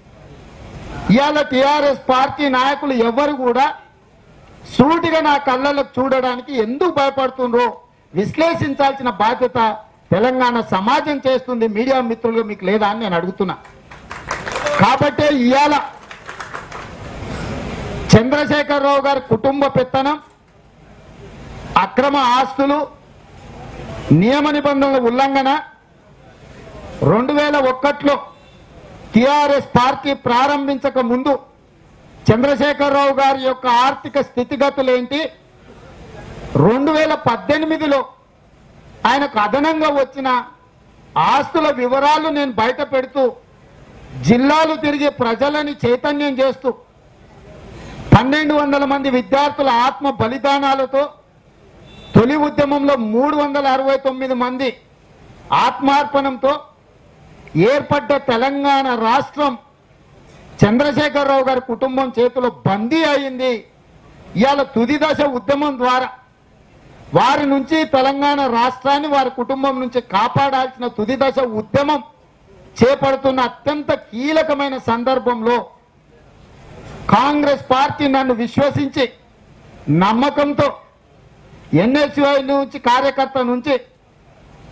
ఇవాళ టిఆర్ఎస్ పార్టీ నాయకులు ఎవరు కూడా సూటిగా నా కళ్ళలకు చూడడానికి ఎందుకు భయపడుతుండ్రో విశ్లేషించాల్సిన బాధ్యత తెలంగాణ సమాజం చేస్తుంది మీడియా మిత్రులుగా మీకు లేదా అని నేను అడుగుతున్నా కాబట్టే ఇవాళ చంద్రశేఖరరావు గారి కుటుంబ పెత్తనం అక్రమ ఆస్తులు నియమ నిబంధనల ఉల్లంఘన రెండు వేల ఒక్కట్లో టిఆర్ఎస్ పార్టీ ప్రారంభించక ముందు చంద్రశేఖరరావు గారి యొక్క ఆర్థిక స్థితిగతులు ఏంటి రెండు వేల పద్దెనిమిదిలో ఆయనకు అదనంగా వచ్చిన ఆస్తుల వివరాలు నేను బయట పెడుతూ జిల్లాలు తిరిగి ప్రజలని చైతన్యం చేస్తూ పన్నెండు వందల మంది విద్యార్థుల ఆత్మ బలిదానాలతో తొలి ఉద్యమంలో మూడు వందల అరవై తొమ్మిది మంది ఆత్మార్పణంతో ఏర్పడ్డ తెలంగాణ రాష్ట్రం చంద్రశేఖరరావు గారి కుటుంబం చేతిలో బందీ అయింది ఇవాళ తుది దశ ఉద్యమం ద్వారా వారి నుంచి తెలంగాణ రాష్ట్రాన్ని వారి కుటుంబం నుంచి కాపాడాల్సిన తుది దశ ఉద్యమం చేపడుతున్న అత్యంత కీలకమైన సందర్భంలో కాంగ్రెస్ పార్టీ నన్ను విశ్వసించి నమ్మకంతో ఎన్ఎస్యుఐ నుంచి కార్యకర్త నుంచి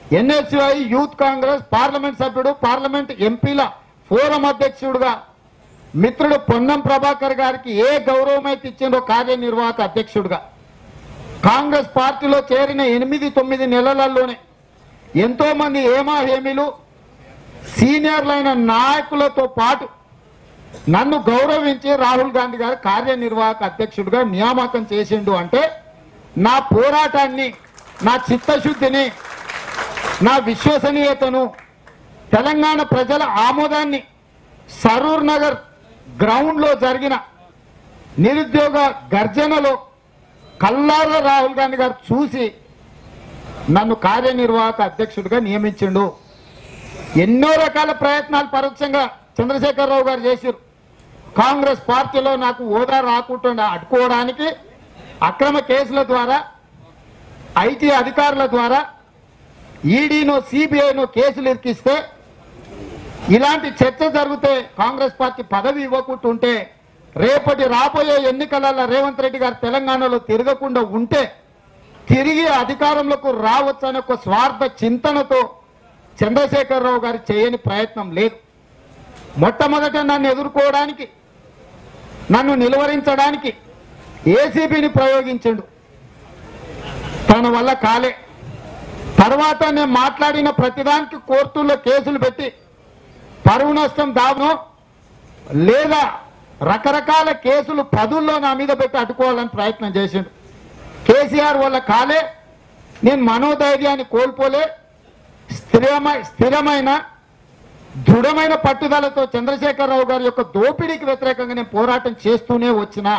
ఎన్ఎస్యుఐ యూత్ కాంగ్రెస్ పార్లమెంట్ సభ్యుడు పార్లమెంట్ ఎంపీల ఫోరం అధ్యక్షుడుగా మిత్రుడు పొన్నం ప్రభాకర్ గారికి ఏ గౌరవం అయితే ఇచ్చిందో కార్యనిర్వాహక అధ్యక్షుడుగా కాంగ్రెస్ పార్టీలో చేరిన ఎనిమిది తొమ్మిది నెలలలోనే ఎంతో మంది ఏమా హేమీలు సీనియర్లైన నాయకులతో పాటు నన్ను గౌరవించి రాహుల్ గాంధీ గారు కార్యనిర్వాహక అధ్యక్షుడిగా నియామకం చేసిండు అంటే నా పోరాటాన్ని నా చిత్తశుద్ధిని నా విశ్వసనీయతను తెలంగాణ ప్రజల ఆమోదాన్ని సరూర్ నగర్ గ్రౌండ్ లో జరిగిన నిరుద్యోగ గర్జనలో కల్లార రాహుల్ గాంధీ గారు చూసి నన్ను కార్యనిర్వాహక అధ్యక్షుడిగా నియమించిండు ఎన్నో రకాల ప్రయత్నాలు పరోక్షంగా చంద్రశేఖరరావు గారు చేశారు కాంగ్రెస్ పార్టీలో నాకు హోదా రాకుండా అడ్డుకోవడానికి అక్రమ కేసుల ద్వారా ఐటీ అధికారుల ద్వారా ఈడీనో సిబిఐనో కేసులు ఇరికిస్తే ఇలాంటి చర్చ జరిగితే కాంగ్రెస్ పార్టీ పదవి ఇవ్వకుంటుంటే రేపటి రాబోయే ఎన్నికలలో రేవంత్ రెడ్డి గారు తెలంగాణలో తిరగకుండా ఉంటే తిరిగి అధికారంలోకి రావచ్చనే ఒక స్వార్థ చింతనతో చంద్రశేఖరరావు గారు చేయని ప్రయత్నం లేదు మొట్టమొదట నన్ను ఎదుర్కోవడానికి నన్ను నిలువరించడానికి ఏసీబీని ప్రయోగించండు తన వల్ల కాలే తర్వాత నేను మాట్లాడిన ప్రతిదానికి కోర్టుల్లో కేసులు పెట్టి పరువు నష్టం దావనో లేదా రకరకాల కేసులు పదుల్లో నా మీద పెట్టి అడ్డుకోవాలని ప్రయత్నం చేసిండు కేసీఆర్ వల్ల కాలే నేను మనోధైర్యాన్ని కోల్పోలే స్థిరమై స్థిరమైన దృఢమైన పట్టుదలతో చంద్రశేఖరరావు గారి యొక్క దోపిడీకి వ్యతిరేకంగా నేను పోరాటం చేస్తూనే వచ్చిన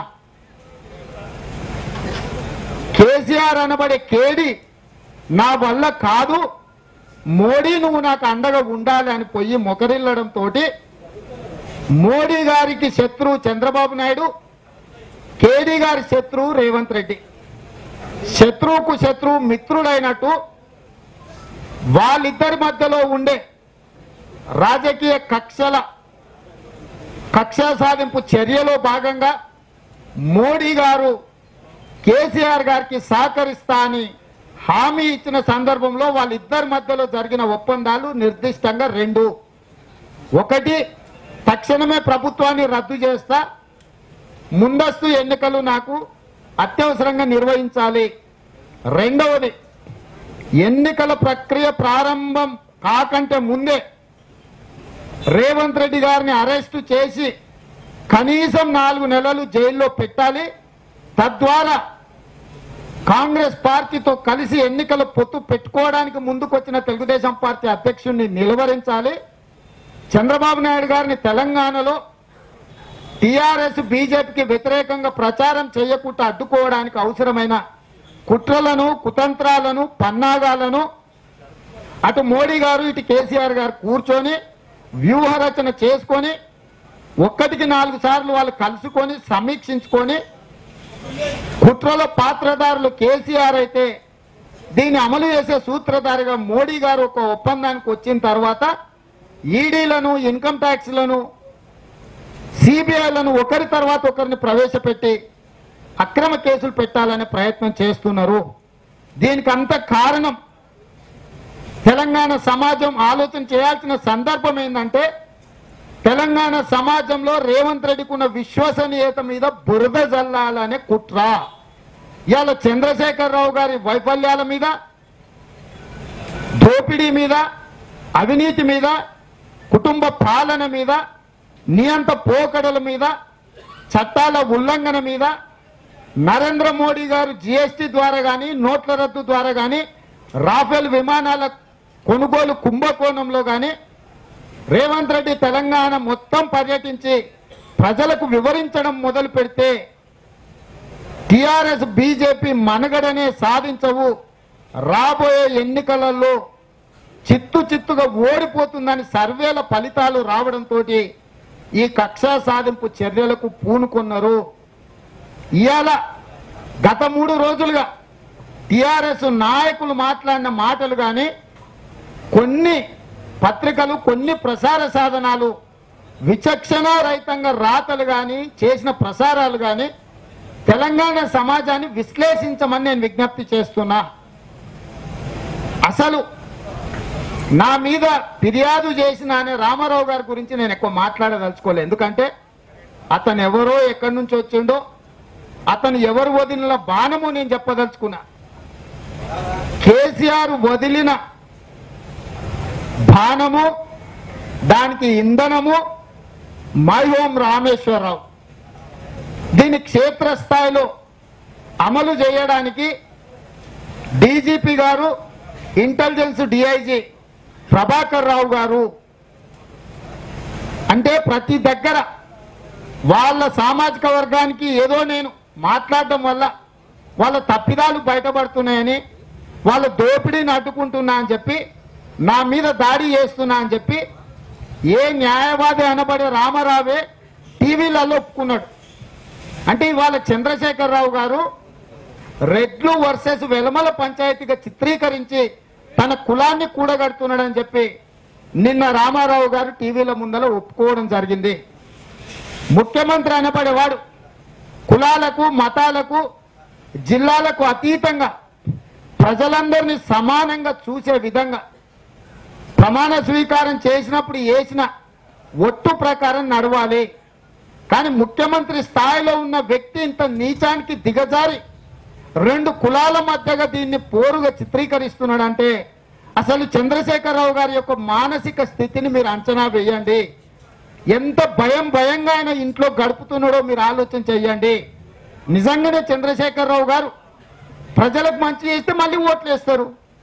కేసీఆర్ అనబడే కేడి నా వల్ల కాదు మోడీ నువ్వు నాకు అండగా ఉండాలి అని పోయి మొకరిల్లడంతో మోడీ గారికి శత్రువు చంద్రబాబు నాయుడు కేడీ గారి శత్రువు రేవంత్ రెడ్డి శత్రువుకు శత్రువు మిత్రుడైనట్టు వాళ్ళిద్దరి మధ్యలో ఉండే రాజకీయ కక్షల కక్ష సాధింపు చర్యలో భాగంగా మోడీ గారు కేసీఆర్ గారికి సహకరిస్తా అని హామీ ఇచ్చిన సందర్భంలో వాళ్ళిద్దరి మధ్యలో జరిగిన ఒప్పందాలు నిర్దిష్టంగా రెండు ఒకటి తక్షణమే ప్రభుత్వాన్ని రద్దు చేస్తా ముందస్తు ఎన్నికలు నాకు అత్యవసరంగా నిర్వహించాలి రెండవది ఎన్నికల ప్రక్రియ ప్రారంభం కాకంటే ముందే రేవంత్ రెడ్డి గారిని అరెస్టు చేసి కనీసం నాలుగు నెలలు జైల్లో పెట్టాలి తద్వారా కాంగ్రెస్ పార్టీతో కలిసి ఎన్నికల పొత్తు పెట్టుకోవడానికి ముందుకొచ్చిన తెలుగుదేశం పార్టీ అధ్యక్షుడిని నిలువరించాలి చంద్రబాబు నాయుడు గారిని తెలంగాణలో టిఆర్ఎస్ బీజేపీకి వ్యతిరేకంగా ప్రచారం చేయకుండా అడ్డుకోవడానికి అవసరమైన కుట్రలను కుతంత్రాలను పన్నాగాలను అటు మోడీ గారు ఇటు కేసీఆర్ గారు కూర్చొని వ్యూహ రచన చేసుకొని ఒక్కటికి నాలుగు సార్లు వాళ్ళు కలుసుకొని సమీక్షించుకొని కుట్రలో పాత్రదారులు కేసీఆర్ అయితే దీన్ని అమలు చేసే సూత్రధారిగా మోడీ గారు ఒక ఒప్పందానికి వచ్చిన తర్వాత ఈడీలను ఇన్కమ్ ట్యాక్స్లను సిబిఐలను ఒకరి తర్వాత ఒకరిని ప్రవేశపెట్టి అక్రమ కేసులు పెట్టాలనే ప్రయత్నం చేస్తున్నారు దీనికి అంత కారణం తెలంగాణ సమాజం ఆలోచన చేయాల్సిన సందర్భం ఏంటంటే తెలంగాణ సమాజంలో రేవంత్ రెడ్డికి ఉన్న విశ్వసనీయత మీద బురద జల్లాలనే కుట్ర ఇవాళ చంద్రశేఖరరావు గారి వైఫల్యాల మీద దోపిడీ మీద అవినీతి మీద కుటుంబ పాలన మీద నియంత పోకడల మీద చట్టాల ఉల్లంఘన మీద నరేంద్ర మోడీ గారు జిఎస్టి ద్వారా కానీ నోట్ల రద్దు ద్వారా కానీ రాఫెల్ విమానాల కొనుగోలు కుంభకోణంలో కానీ రేవంత్ రెడ్డి తెలంగాణ మొత్తం పర్యటించి ప్రజలకు వివరించడం మొదలు పెడితే టిఆర్ఎస్ బీజేపీ మనుగడనే సాధించవు రాబోయే ఎన్నికలలో చిత్తు చిత్తుగా ఓడిపోతుందని సర్వేల ఫలితాలు రావడంతో ఈ కక్షా సాధింపు చర్యలకు పూనుకున్నారు ఇవాళ గత మూడు రోజులుగా టిఆర్ఎస్ నాయకులు మాట్లాడిన మాటలు కానీ కొన్ని పత్రికలు కొన్ని ప్రసార సాధనాలు విచక్షణ రహితంగా రాతలు కానీ చేసిన ప్రసారాలు కానీ తెలంగాణ సమాజాన్ని విశ్లేషించమని నేను విజ్ఞప్తి చేస్తున్నా అసలు నా మీద ఫిర్యాదు చేసిన అనే రామారావు గారి గురించి నేను ఎక్కువ మాట్లాడదలుచుకోలేదు ఎందుకంటే అతను ఎవరో ఎక్కడి నుంచి వచ్చిండో అతను ఎవరు వదిలిన బాణము నేను చెప్పదలుచుకున్నా కేసీఆర్ వదిలిన బాణము దానికి ఇంధనము మై హోం రామేశ్వరరావు దీన్ని క్షేత్రస్థాయిలో అమలు చేయడానికి డీజీపీ గారు ఇంటెలిజెన్స్ డిఐజీ ప్రభాకర్ రావు గారు అంటే ప్రతి దగ్గర వాళ్ళ సామాజిక వర్గానికి ఏదో నేను మాట్లాడడం వల్ల వాళ్ళ తప్పిదాలు బయటపడుతున్నాయని వాళ్ళ దోపిడీని అడ్డుకుంటున్నా అని చెప్పి నా మీద దాడి చేస్తున్నా అని చెప్పి ఏ న్యాయవాది అనబడే రామారావే టీవీలలో ఒప్పుకున్నాడు అంటే ఇవాళ చంద్రశేఖరరావు గారు రెడ్లు వర్సెస్ వెలమల పంచాయతీగా చిత్రీకరించి తన కులాన్ని కూడగడుతున్నాడని చెప్పి నిన్న రామారావు గారు టీవీల ముందర ఒప్పుకోవడం జరిగింది ముఖ్యమంత్రి అనబడేవాడు కులాలకు మతాలకు జిల్లాలకు అతీతంగా ప్రజలందరినీ సమానంగా చూసే విధంగా ప్రమాణ స్వీకారం చేసినప్పుడు వేసిన ఒట్టు ప్రకారం నడవాలి కానీ ముఖ్యమంత్రి స్థాయిలో ఉన్న వ్యక్తి ఇంత నీచానికి దిగజారి రెండు కులాల మధ్యగా దీన్ని పోరుగా చిత్రీకరిస్తున్నాడంటే అసలు చంద్రశేఖరరావు గారి యొక్క మానసిక స్థితిని మీరు అంచనా వేయండి ఎంత భయం భయంగా ఆయన ఇంట్లో గడుపుతున్నాడో మీరు ఆలోచన చెయ్యండి నిజంగానే చంద్రశేఖరరావు గారు ప్రజలకు మంచి చేస్తే మళ్ళీ ఓట్లు వేస్తారు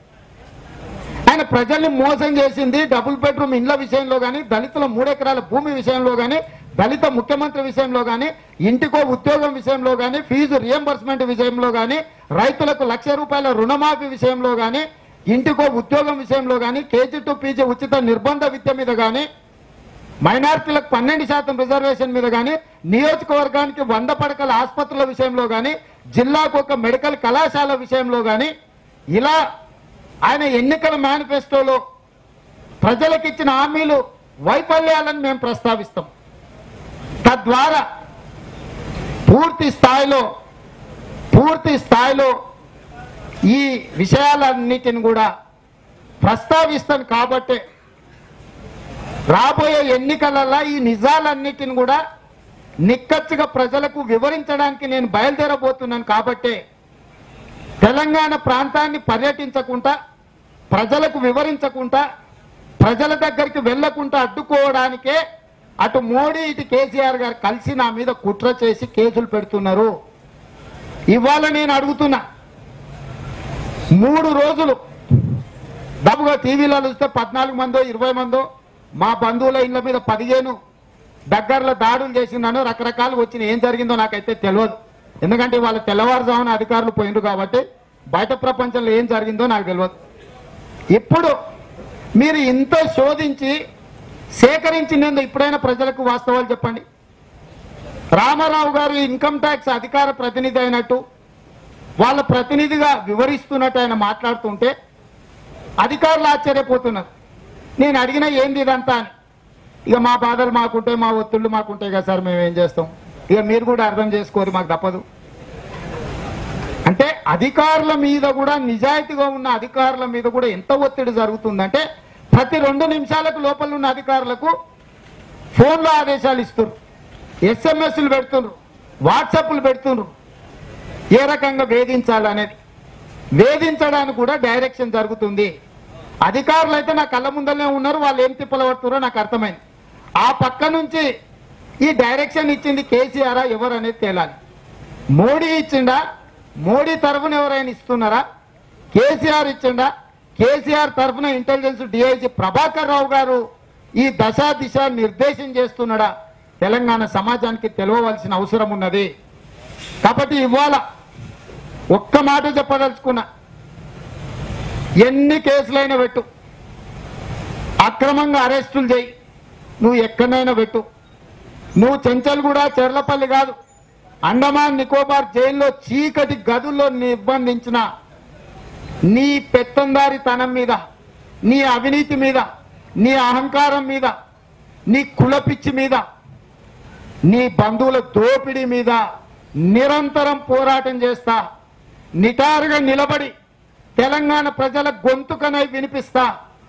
ఆయన ప్రజల్ని మోసం చేసింది డబుల్ బెడ్రూమ్ ఇండ్ల విషయంలో కానీ దళితుల మూడెకరాల భూమి విషయంలో కానీ దళిత ముఖ్యమంత్రి విషయంలో కానీ ఇంటికో ఉద్యోగం విషయంలో కానీ ఫీజు రియంబర్స్మెంట్ విషయంలో కానీ రైతులకు లక్ష రూపాయల రుణమాఫీ విషయంలో కానీ ఇంటికో ఉద్యోగం విషయంలో కానీ కేజీ టు పీజీ ఉచిత నిర్బంధ విద్య మీద కానీ మైనార్టీలకు పన్నెండు శాతం రిజర్వేషన్ మీద కానీ నియోజకవర్గానికి వంద పడకల ఆసుపత్రుల విషయంలో కానీ జిల్లాకు ఒక మెడికల్ కళాశాల విషయంలో కానీ ఇలా ఆయన ఎన్నికల మేనిఫెస్టోలో ప్రజలకు ఇచ్చిన హామీలు వైఫల్యాలను మేము ప్రస్తావిస్తాం తద్వారా పూర్తి స్థాయిలో పూర్తి స్థాయిలో ఈ విషయాలన్నిటిని కూడా ప్రస్తావిస్తాను కాబట్టే రాబోయే ఎన్నికలలో ఈ నిజాలన్నిటిని కూడా నిక్కచ్చిగా ప్రజలకు వివరించడానికి నేను బయలుదేరబోతున్నాను కాబట్టే తెలంగాణ ప్రాంతాన్ని పర్యటించకుండా ప్రజలకు వివరించకుండా ప్రజల దగ్గరికి వెళ్లకుండా అడ్డుకోవడానికే అటు మోడీ ఇటు కేసీఆర్ గారు కలిసి నా మీద కుట్ర చేసి కేసులు పెడుతున్నారు ఇవాళ నేను అడుగుతున్నా మూడు రోజులు దాపుగా టీవీలో చూస్తే పద్నాలుగు మందో ఇరవై మందో మా బంధువుల ఇళ్ళ మీద పదిహేను దగ్గరలో దాడులు చేసినాను రకరకాలు వచ్చిన ఏం జరిగిందో నాకైతే తెలియదు ఎందుకంటే వాళ్ళ తెల్లవారుజామున అధికారులు పోయిండ్రు కాబట్టి బయట ప్రపంచంలో ఏం జరిగిందో నాకు తెలియదు ఇప్పుడు మీరు ఇంత శోధించి సేకరించినందు ఇప్పుడైనా ప్రజలకు వాస్తవాలు చెప్పండి రామారావు గారు ఇన్కమ్ ట్యాక్స్ అధికార ప్రతినిధి అయినట్టు వాళ్ళ ప్రతినిధిగా వివరిస్తున్నట్టు ఆయన మాట్లాడుతుంటే అధికారులు ఆశ్చర్యపోతున్నారు నేను అడిగిన ఏంది ఇదంతా అని ఇక మా బాధలు మాకుంటాయి మా ఒత్తిళ్ళు మాకుంటాయి కదా సార్ మేము ఏం చేస్తాం ఇక మీరు కూడా అర్థం చేసుకోరు మాకు తప్పదు అంటే అధికారుల మీద కూడా నిజాయితీగా ఉన్న అధికారుల మీద కూడా ఎంత ఒత్తిడి జరుగుతుందంటే ప్రతి రెండు నిమిషాలకు లోపల ఉన్న అధికారులకు ఫోన్లో ఆదేశాలు ఇస్తున్నారు ఎస్ఎంఎస్లు పెడుతున్నారు వాట్సాప్లు పెడుతున్నారు ఏ రకంగా వేధించాలనేది వేధించడానికి కూడా డైరెక్షన్ జరుగుతుంది అధికారులు అయితే నా కళ్ళ ముందరనే ఉన్నారు వాళ్ళు ఏం తిప్పలు పడుతున్నారో నాకు అర్థమైంది ఆ పక్క నుంచి ఈ డైరెక్షన్ ఇచ్చింది కేసీఆర్ ఎవరు అనేది తేలాలి మోడీ ఇచ్చిండా మోడీ తరఫున ఎవరైనా ఇస్తున్నారా కేసీఆర్ ఇచ్చిండా కేసీఆర్ తరఫున ఇంటెలిజెన్స్ డిఐజీ ప్రభాకర్ రావు గారు ఈ దశ దిశ నిర్దేశం చేస్తున్నాడా తెలంగాణ సమాజానికి తెలియవలసిన అవసరం ఉన్నది కాబట్టి ఇవాళ ఒక్క మాట చెప్పదలుచుకున్నా ఎన్ని కేసులైనా పెట్టు అక్రమంగా అరెస్టులు చేయి నువ్వు ఎక్కడైనా పెట్టు నువ్వు చెంచల్గూడ చెర్లపల్లి కాదు అండమాన్ నికోబార్ జైల్లో చీకటి గదుల్లో నిర్బంధించిన నీ పెత్తందారితనం మీద నీ అవినీతి మీద నీ అహంకారం మీద నీ కులపిచ్చి మీద నీ బంధువుల దోపిడీ మీద నిరంతరం పోరాటం చేస్తా నిటారుగా నిలబడి తెలంగాణ ప్రజల గొంతుకనై వినిపిస్తా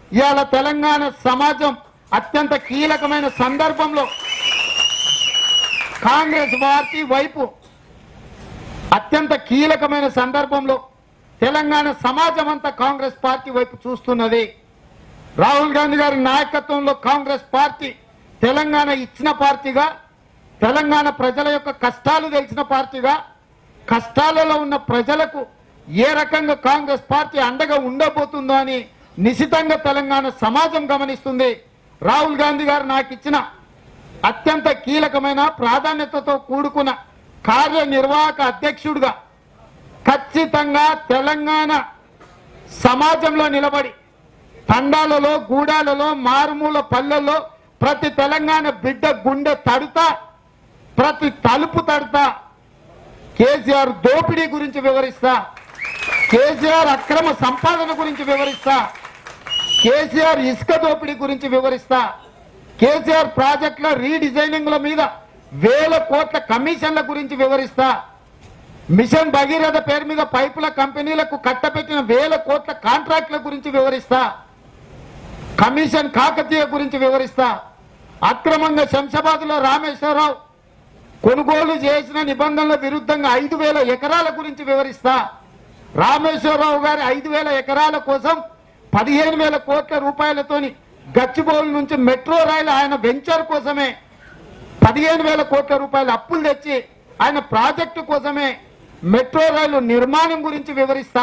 ఇవాళ తెలంగాణ సమాజం అత్యంత కీలకమైన సందర్భంలో కాంగ్రెస్ పార్టీ వైపు అత్యంత కీలకమైన సందర్భంలో తెలంగాణ సమాజం అంతా కాంగ్రెస్ పార్టీ వైపు చూస్తున్నది రాహుల్ గాంధీ గారి నాయకత్వంలో కాంగ్రెస్ పార్టీ తెలంగాణ ఇచ్చిన పార్టీగా తెలంగాణ ప్రజల యొక్క కష్టాలు తెలిసిన పార్టీగా కష్టాలలో ఉన్న ప్రజలకు ఏ రకంగా కాంగ్రెస్ పార్టీ అండగా ఉండబోతుందో అని నిశితంగా తెలంగాణ సమాజం గమనిస్తుంది రాహుల్ గాంధీ గారు నాకు ఇచ్చిన అత్యంత కీలకమైన ప్రాధాన్యతతో కూడుకున్న కార్యనిర్వాహక అధ్యక్షుడిగా ఖచ్చితంగా తెలంగాణ సమాజంలో నిలబడి తండాలలో గూడాలలో మారుమూల పల్లెల్లో ప్రతి తెలంగాణ బిడ్డ గుండె తడుతా ప్రతి తలుపు తడుతా కేసీఆర్ దోపిడీ గురించి వివరిస్తా కేసీఆర్ అక్రమ సంపాదన గురించి వివరిస్తా కేసీఆర్ ఇసుక దోపిడీ గురించి వివరిస్తా కేసీఆర్ ప్రాజెక్టుల రీడిజైనింగ్ల మీద వేల కోట్ల కమిషన్ల గురించి వివరిస్తా మిషన్ భగీరథ పేరు మీద పైపుల కంపెనీలకు కట్టబెట్టిన వేల కోట్ల కాంట్రాక్టుల గురించి వివరిస్తా కమిషన్ కాకతీయ గురించి వివరిస్తా అక్రమంగా శంషాబాద్ లో రామేశ్వరరావు కొనుగోలు చేసిన నిబంధనల విరుద్ధంగా ఐదు వేల ఎకరాల గురించి వివరిస్తా రామేశ్వరరావు గారి ఐదు వేల ఎకరాల కోసం పదిహేను వేల కోట్ల రూపాయలతోని గచ్చిబౌలి నుంచి మెట్రో రైలు ఆయన వెంచర్ కోసమే పదిహేను వేల కోట్ల రూపాయల అప్పులు తెచ్చి ఆయన ప్రాజెక్టు కోసమే మెట్రో రైలు నిర్మాణం గురించి వివరిస్తా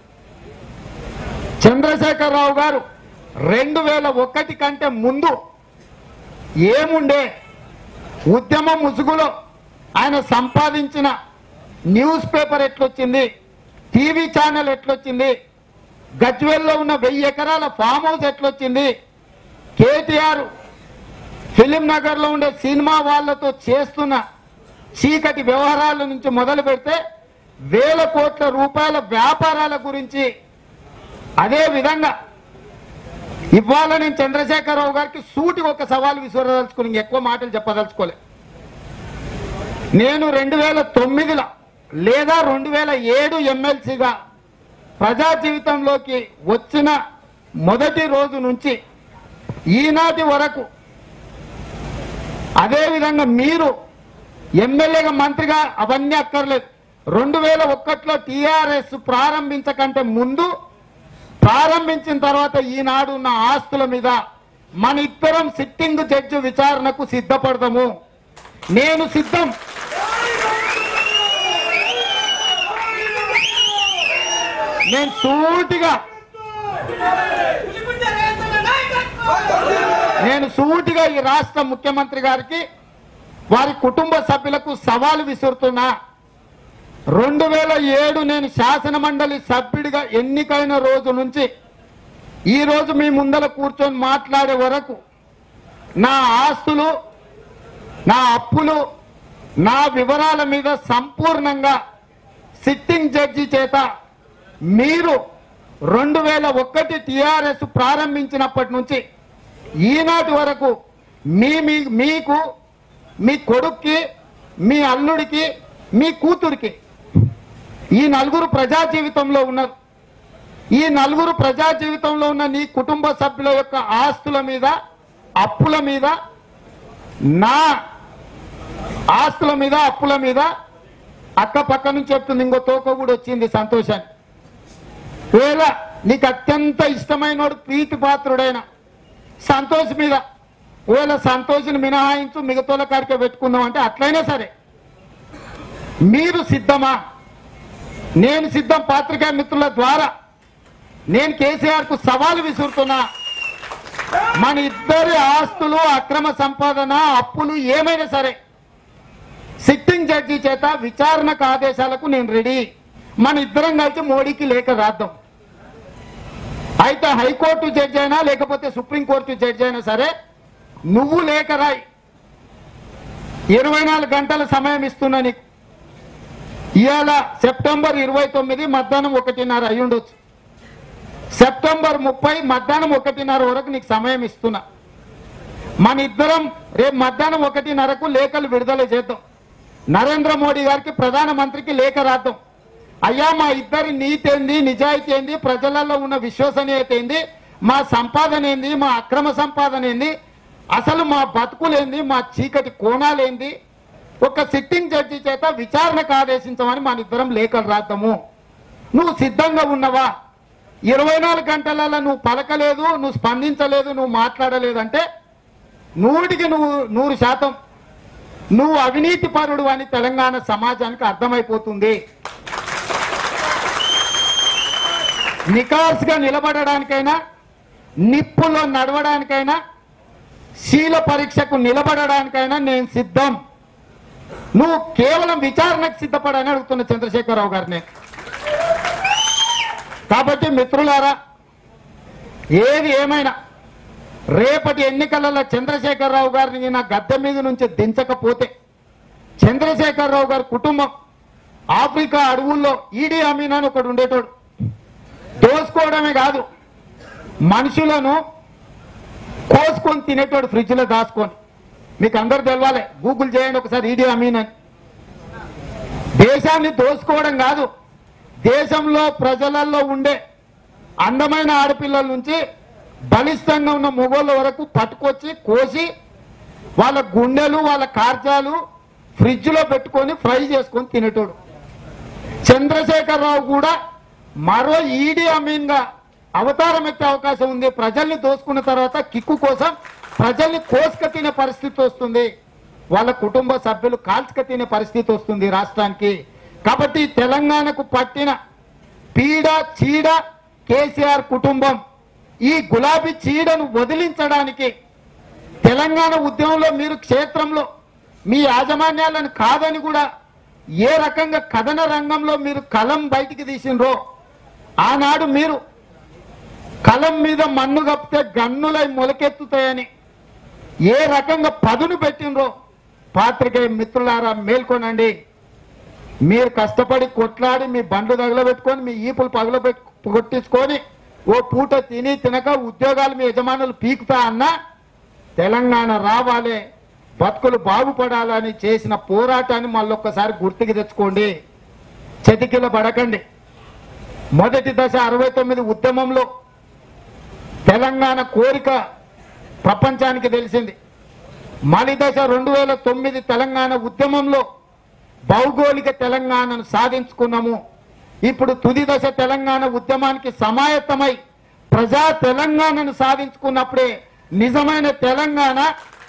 చంద్రశేఖరరావు గారు రెండు వేల ఒకటి కంటే ముందు ఏముండే ఉద్యమ ముసుగులో ఆయన సంపాదించిన న్యూస్ పేపర్ ఎట్లొచ్చింది టీవీ ఛానల్ ఎట్లొచ్చింది గజ్వేల్లో ఉన్న వెయ్యి ఎకరాల ఫామ్ హౌస్ ఎట్లొచ్చింది కేటీఆర్ ఫిలిం నగర్ లో ఉండే సినిమా వాళ్ళతో చేస్తున్న చీకటి వ్యవహారాల నుంచి మొదలు పెడితే వేల కోట్ల రూపాయల వ్యాపారాల గురించి అదే విధంగా ఇవాళ నేను చంద్రశేఖరరావు గారికి సూటి ఒక సవాల్ విసురదలుచుకుని ఇంక ఎక్కువ మాటలు చెప్పదలుచుకోలే నేను రెండు వేల తొమ్మిదిలో లేదా రెండు వేల ఏడు ఎమ్మెల్సీగా ప్రజా జీవితంలోకి వచ్చిన మొదటి రోజు నుంచి ఈనాటి వరకు అదే విధంగా మీరు ఎమ్మెల్యేగా మంత్రిగా అవన్నీ అక్కర్లేదు రెండు వేల ఒక్కట్లో టిఆర్ఎస్ ప్రారంభించకంటే ముందు ప్రారంభించిన తర్వాత ఈనాడు ఉన్న ఆస్తుల మీద మన ఇద్దరం సిట్టింగ్ జడ్జి విచారణకు సిద్ధపడదాము నేను సిద్ధం నేను సూటిగా నేను సూటిగా ఈ రాష్ట్ర ముఖ్యమంత్రి గారికి వారి కుటుంబ సభ్యులకు సవాలు విసురుతున్నా రెండు వేల ఏడు నేను శాసన మండలి సభ్యుడిగా ఎన్నికైన రోజు నుంచి ఈ రోజు మీ ముందర కూర్చొని మాట్లాడే వరకు నా ఆస్తులు నా అప్పులు నా వివరాల మీద సంపూర్ణంగా సిట్టింగ్ జడ్జి చేత మీరు రెండు వేల ఒకటి టిఆర్ఎస్ ప్రారంభించినప్పటి నుంచి ఈనాటి వరకు మీ మీ- మీకు మీ కొడుక్కి మీ అల్లుడికి మీ కూతురికి ఈ నలుగురు ప్రజా జీవితంలో ఉన్నారు ఈ నలుగురు ప్రజా జీవితంలో ఉన్న నీ కుటుంబ సభ్యుల యొక్క ఆస్తుల మీద అప్పుల మీద నా ఆస్తుల మీద అప్పుల మీద అక్క పక్క నుంచి చెప్తుంది ఇంకో తోక కూడా వచ్చింది సంతోషాన్ని వేళ నీకు అత్యంత ఇష్టమైనోడు ప్రీతి పాత్రుడైన సంతోష్ మీద ఒకవేళ సంతోష్ని మినహాయించు మిగతాల కాడికే పెట్టుకుందాం అంటే అట్లయినా సరే మీరు సిద్ధమా నేను సిద్ధం పాత్రికా మిత్రుల ద్వారా నేను కేసీఆర్ కు సవాలు విసురుతున్నా మన ఇద్దరి ఆస్తులు అక్రమ సంపాదన అప్పులు ఏమైనా సరే సిట్టింగ్ జడ్జి చేత విచారణకు ఆదేశాలకు నేను రెడీ మన ఇద్దరం కలిసి మోడీకి లేఖ రాద్దాం అయితే హైకోర్టు జడ్జి అయినా లేకపోతే సుప్రీంకోర్టు జడ్జి అయినా సరే నువ్వు లేఖ రాయి ఇరవై నాలుగు గంటల సమయం ఇస్తున్నా నీకు ఇవాళ సెప్టెంబర్ ఇరవై తొమ్మిది మధ్యాహ్నం ఒకటిన్నర అయి ఉండొచ్చు సెప్టెంబర్ ముప్పై మధ్యాహ్నం ఒకటిన్నర వరకు నీకు సమయం ఇస్తున్నా మన ఇద్దరం రేపు మధ్యాహ్నం ఒకటిన్నరకు లేఖలు విడుదల చేద్దాం నరేంద్ర మోడీ గారికి ప్రధానమంత్రికి లేఖ రాద్దాం అయ్యా మా ఇద్దరి నీతి ఏంది నిజాయితీ ఏంది ప్రజలలో ఉన్న విశ్వసనీయత ఏంది మా సంపాదన ఏంది మా అక్రమ సంపాదన ఏంది అసలు మా బతుకులేంది మా చీకటి కోణాలేంది ఒక సిట్టింగ్ జడ్జి చేత విచారణకు ఆదేశించమని మన ఇద్దరం లేఖలు రాద్దాము నువ్వు సిద్ధంగా ఉన్నవా ఇరవై నాలుగు గంటలలో నువ్వు పలకలేదు నువ్వు స్పందించలేదు నువ్వు మాట్లాడలేదు అంటే నూటికి నువ్వు నూరు శాతం నువ్వు అవినీతి పరుడు అని తెలంగాణ సమాజానికి అర్థమైపోతుంది నికార్స్గా నిలబడడానికైనా నిప్పులో నడవడానికైనా శీల పరీక్షకు నిలబడడానికైనా నేను సిద్ధం నువ్వు కేవలం విచారణకు సిద్ధపడని అడుగుతున్న చంద్రశేఖరరావు గారిని కాబట్టి మిత్రులారా ఏది ఏమైనా రేపటి ఎన్నికలలో చంద్రశేఖరరావు గారిని నా గద్దె మీద నుంచి దించకపోతే చంద్రశేఖరరావు గారి కుటుంబం ఆఫ్రికా అడవుల్లో ఈడీ అమీన్ అని ఒకడు ఉండేటోడు దోసుకోవడమే కాదు మనుషులను కోసుకొని తినేటోడు ఫ్రిడ్జ్లో దాచుకొని మీకు అందరు తెలవాలి గూగుల్ చేయండి ఒకసారి ఈడీ అమీన్ అని దేశాన్ని దోసుకోవడం కాదు దేశంలో ప్రజలలో ఉండే అందమైన ఆడపిల్లల నుంచి బలిష్టంగా ఉన్న మొగోళ్ళ వరకు పట్టుకొచ్చి కోసి వాళ్ళ గుండెలు వాళ్ళ కార్జాలు ఫ్రిడ్జ్లో పెట్టుకొని ఫ్రై చేసుకొని తినేటోడు చంద్రశేఖరరావు కూడా మరో ఈడీ అమీన్గా అవతారం ఎత్తే అవకాశం ఉంది ప్రజల్ని దోసుకున్న తర్వాత కిక్కు కోసం ప్రజల్ని కోసుక తినే పరిస్థితి వస్తుంది వాళ్ళ కుటుంబ సభ్యులు కాల్చుక తినే పరిస్థితి వస్తుంది రాష్ట్రానికి కాబట్టి తెలంగాణకు పట్టిన పీడ చీడ కేసీఆర్ కుటుంబం ఈ గులాబీ చీడను వదిలించడానికి తెలంగాణ ఉద్యమంలో మీరు క్షేత్రంలో మీ యాజమాన్యాలను కాదని కూడా ఏ రకంగా కథన రంగంలో మీరు కలం బయటికి తీసిండ్రో ఆనాడు మీరు కలం మీద మన్ను కప్పితే గన్నులై మొలకెత్తుతాయని ఏ రకంగా పదును పెట్టినరో పాత్రికేయ మిత్రులారా మేల్కొనండి మీరు కష్టపడి కొట్లాడి మీ బండ్లు తగలబెట్టుకొని మీ ఈపులు పగలబెట్టు కొట్టించుకొని ఓ పూట తిని తినక ఉద్యోగాలు మీ యజమానులు పీకుతా అన్నా తెలంగాణ రావాలి బతుకులు బాగుపడాలని చేసిన పోరాటాన్ని మళ్ళొక్కసారి గుర్తుకి తెచ్చుకోండి చెతికిల పడకండి మొదటి దశ అరవై తొమ్మిది ఉద్యమంలో తెలంగాణ కోరిక ప్రపంచానికి తెలిసింది మలి దశ రెండు వేల తొమ్మిది తెలంగాణ ఉద్యమంలో భౌగోళిక తెలంగాణను సాధించుకున్నాము ఇప్పుడు తుది దశ తెలంగాణ ఉద్యమానికి సమాయత్తమై ప్రజా తెలంగాణను సాధించుకున్నప్పుడే నిజమైన తెలంగాణ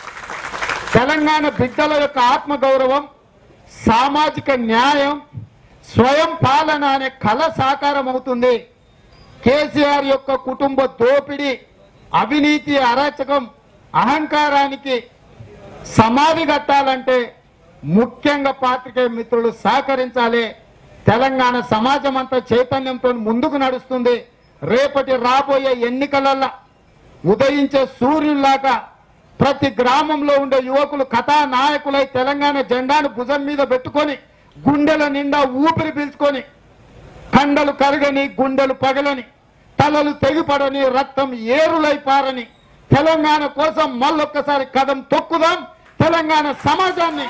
తెలంగాణ బిడ్డల యొక్క ఆత్మగౌరవం సామాజిక న్యాయం స్వయం పాలన అనే కళ సాకారం అవుతుంది కేసీఆర్ యొక్క కుటుంబ దోపిడీ అవినీతి అరాచకం అహంకారానికి సమాధి కట్టాలంటే ముఖ్యంగా పాత్రికేయ మిత్రులు సహకరించాలి తెలంగాణ సమాజం అంతా చైతన్యంతో ముందుకు నడుస్తుంది రేపటి రాబోయే ఎన్నికలల్లో ఉదయించే సూర్యుల్లాగా ప్రతి గ్రామంలో ఉండే యువకులు కథా నాయకులై తెలంగాణ జెండాను భుజం మీద పెట్టుకొని గుండెల నిండా ఊపిరి పీల్చుకొని కండలు కరగని గుండెలు పగలని తలలు తెగిపడని రక్తం ఏరులై పారని తెలంగాణ కోసం మళ్ళొక్కసారి కదం తొక్కుదాం తెలంగాణ సమాజాన్ని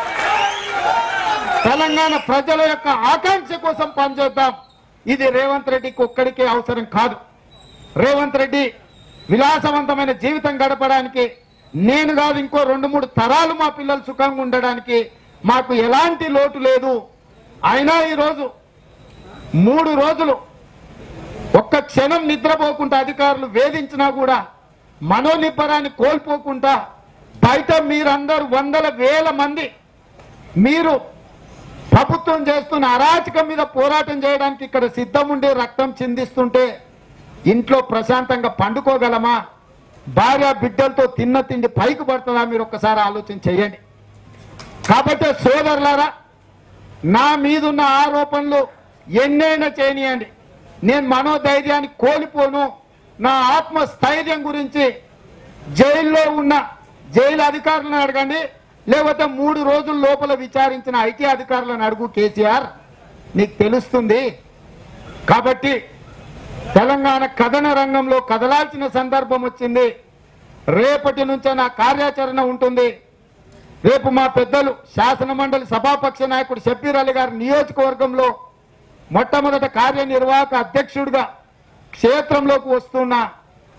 తెలంగాణ ప్రజల యొక్క ఆకాంక్ష కోసం పనిచేద్దాం ఇది రేవంత్ రెడ్డికి ఒక్కడికే అవసరం కాదు రేవంత్ రెడ్డి విలాసవంతమైన జీవితం గడపడానికి నేను కాదు ఇంకో రెండు మూడు తరాలు మా పిల్లలు సుఖంగా ఉండడానికి మాకు ఎలాంటి లోటు లేదు అయినా ఈరోజు మూడు రోజులు ఒక్క క్షణం నిద్రపోకుండా అధికారులు వేధించినా కూడా మనోనిబ్బరాన్ని కోల్పోకుండా బయట మీరందరూ వందల వేల మంది మీరు ప్రభుత్వం చేస్తున్న అరాచకం మీద పోరాటం చేయడానికి ఇక్కడ సిద్ధం ఉండి రక్తం చిందిస్తుంటే ఇంట్లో ప్రశాంతంగా పండుకోగలమా భార్య బిడ్డలతో తిన్న తిండి పైకి పడుతుందా మీరు ఒక్కసారి ఆలోచన చేయండి కాబట్టి సోదరులారా నా మీదున్న ఆరోపణలు ఎన్నైనా చేయనియండి నేను మనోధైర్యాన్ని కోల్పోను నా ఆత్మస్థైర్యం గురించి జైల్లో ఉన్న జైలు అధికారులను అడగండి లేకపోతే మూడు రోజుల లోపల విచారించిన ఐటీ అధికారులను అడుగు కేసీఆర్ నీకు తెలుస్తుంది కాబట్టి తెలంగాణ కథన రంగంలో కదలాల్సిన సందర్భం వచ్చింది రేపటి నుంచే నా కార్యాచరణ ఉంటుంది రేపు మా పెద్దలు శాసన మండలి సభాపక్ష నాయకుడు షబ్బీర్ అలీ గారి నియోజకవర్గంలో మొట్టమొదట కార్యనిర్వాహక అధ్యక్షుడిగా క్షేత్రంలోకి వస్తున్నా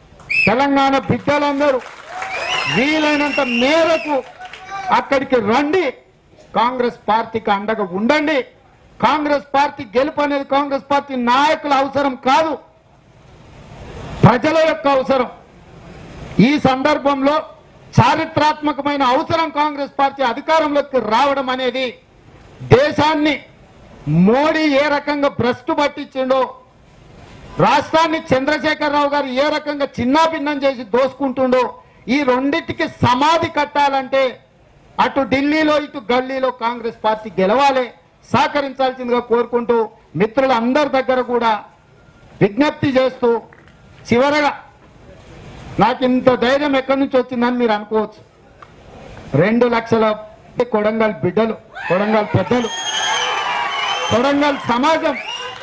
తెలంగాణ బిడ్డలందరూ వీలైనంత మేరకు అక్కడికి రండి కాంగ్రెస్ పార్టీకి అండగా ఉండండి కాంగ్రెస్ పార్టీ గెలుపు అనేది కాంగ్రెస్ పార్టీ నాయకుల అవసరం కాదు ప్రజల యొక్క అవసరం ఈ సందర్భంలో చారిత్రాత్మకమైన అవసరం కాంగ్రెస్ పార్టీ అధికారంలోకి రావడం అనేది దేశాన్ని మోడీ ఏ రకంగా భ్రష్టు పట్టించిండో రాష్ట్రాన్ని చంద్రశేఖరరావు గారు ఏ రకంగా చిన్నాభిన్నం చేసి దోసుకుంటుండో ఈ రెండింటికి సమాధి కట్టాలంటే అటు ఢిల్లీలో ఇటు గల్లీలో కాంగ్రెస్ పార్టీ గెలవాలి సహకరించాల్సిందిగా కోరుకుంటూ మిత్రులందరి దగ్గర కూడా విజ్ఞప్తి చేస్తూ చివరగా నాకు ఇంత ధైర్యం ఎక్కడి నుంచి వచ్చిందని మీరు అనుకోవచ్చు రెండు లక్షల కొడంగల్ బిడ్డలు కొడంగల్ పెద్దలు కొడంగల్ సమాజం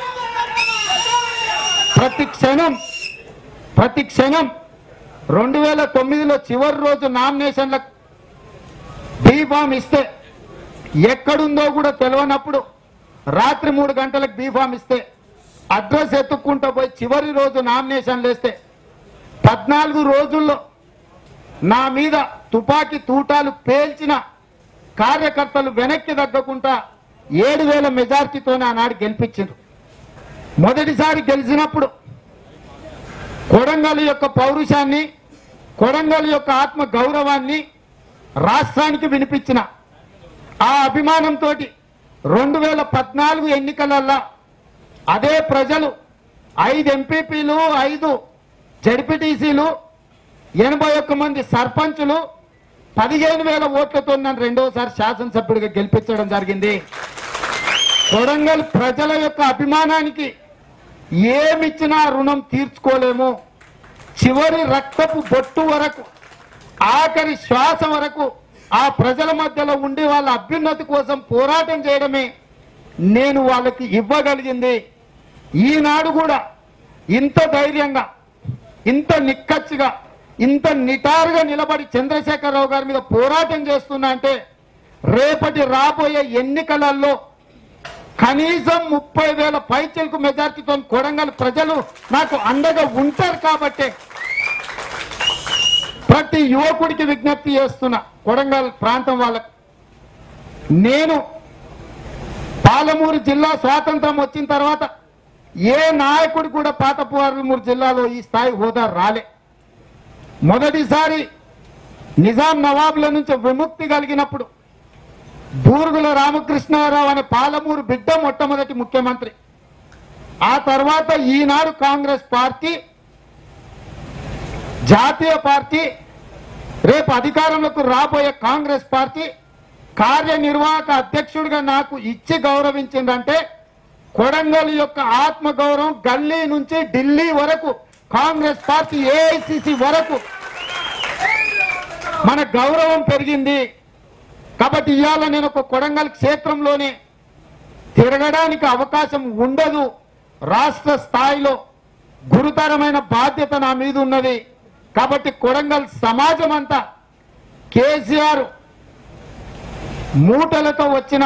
ప్రతి క్షణం ప్రతి క్షణం రెండు వేల తొమ్మిదిలో చివరి రోజు నామినేషన్ల బీఫామ్ ఇస్తే ఎక్కడుందో కూడా తెలియనప్పుడు రాత్రి మూడు గంటలకు బీఫామ్ ఇస్తే అడ్రస్ ఎత్తుక్కుంటూ పోయి చివరి రోజు నామినేషన్లు వేస్తే పద్నాలుగు రోజుల్లో నా మీద తుపాకీ తూటాలు పేల్చిన కార్యకర్తలు వెనక్కి తగ్గకుండా ఏడు వేల మెజార్టీతోనే ఆనాడు గెలిపించారు మొదటిసారి గెలిచినప్పుడు కొడంగల్ యొక్క పౌరుషాన్ని కొడంగల్ యొక్క ఆత్మ గౌరవాన్ని రాష్ట్రానికి వినిపించిన ఆ అభిమానంతో రెండు వేల పద్నాలుగు ఎన్నికలల్లో అదే ప్రజలు ఐదు ఎంపీపీలు ఐదు జడ్పీటీసీలు ఎనభై ఒక్క మంది సర్పంచులు పదిహేను వేల ఓట్లతో నన్ను రెండోసారి శాసనసభ్యుడిగా గెలిపించడం జరిగింది కొడంగల్ ప్రజల యొక్క అభిమానానికి ఏమిచ్చినా రుణం తీర్చుకోలేము చివరి రక్తపు బొట్టు వరకు ఆఖరి శ్వాస వరకు ఆ ప్రజల మధ్యలో ఉండి వాళ్ళ అభ్యున్నతి కోసం పోరాటం చేయడమే నేను వాళ్ళకి ఇవ్వగలిగింది ఈనాడు కూడా ఇంత ధైర్యంగా ఇంత నిక్కచ్చిగా ఇంత నిటారుగా నిలబడి చంద్రశేఖరరావు గారి మీద పోరాటం చేస్తున్నా అంటే రేపటి రాబోయే ఎన్నికలలో కనీసం ముప్పై వేల పైచలకు మెజార్టీతో కొడంగల్ ప్రజలు నాకు అండగా ఉంటారు కాబట్టే ప్రతి యువకుడికి విజ్ఞప్తి చేస్తున్నా కొడంగల్ ప్రాంతం వాళ్ళకు నేను పాలమూరు జిల్లా స్వాతంత్రం వచ్చిన తర్వాత ఏ నాయకుడు కూడా పాత పాలమూరు జిల్లాలో ఈ స్థాయి హోదా రాలే మొదటిసారి నిజాం నవాబుల నుంచి విముక్తి కలిగినప్పుడు బూరుగుల రామకృష్ణారావు అనే పాలమూరు బిడ్డ మొట్టమొదటి ముఖ్యమంత్రి ఆ తర్వాత ఈనాడు కాంగ్రెస్ పార్టీ జాతీయ పార్టీ రేపు అధికారంలోకి రాబోయే కాంగ్రెస్ పార్టీ కార్యనిర్వాహక అధ్యక్షుడిగా నాకు ఇచ్చి గౌరవించిందంటే కొడంగల్ యొక్క ఆత్మ గౌరవం గల్లీ నుంచి ఢిల్లీ వరకు కాంగ్రెస్ పార్టీ ఏఐసిసి వరకు మన గౌరవం పెరిగింది కాబట్టి ఇవాళ నేను ఒక కొడంగల్ క్షేత్రంలోనే తిరగడానికి అవకాశం ఉండదు రాష్ట్ర స్థాయిలో గురుతరమైన బాధ్యత నా మీద ఉన్నది కాబట్టి కొడంగల్ సమాజం అంతా కేసీఆర్ మూటలతో వచ్చిన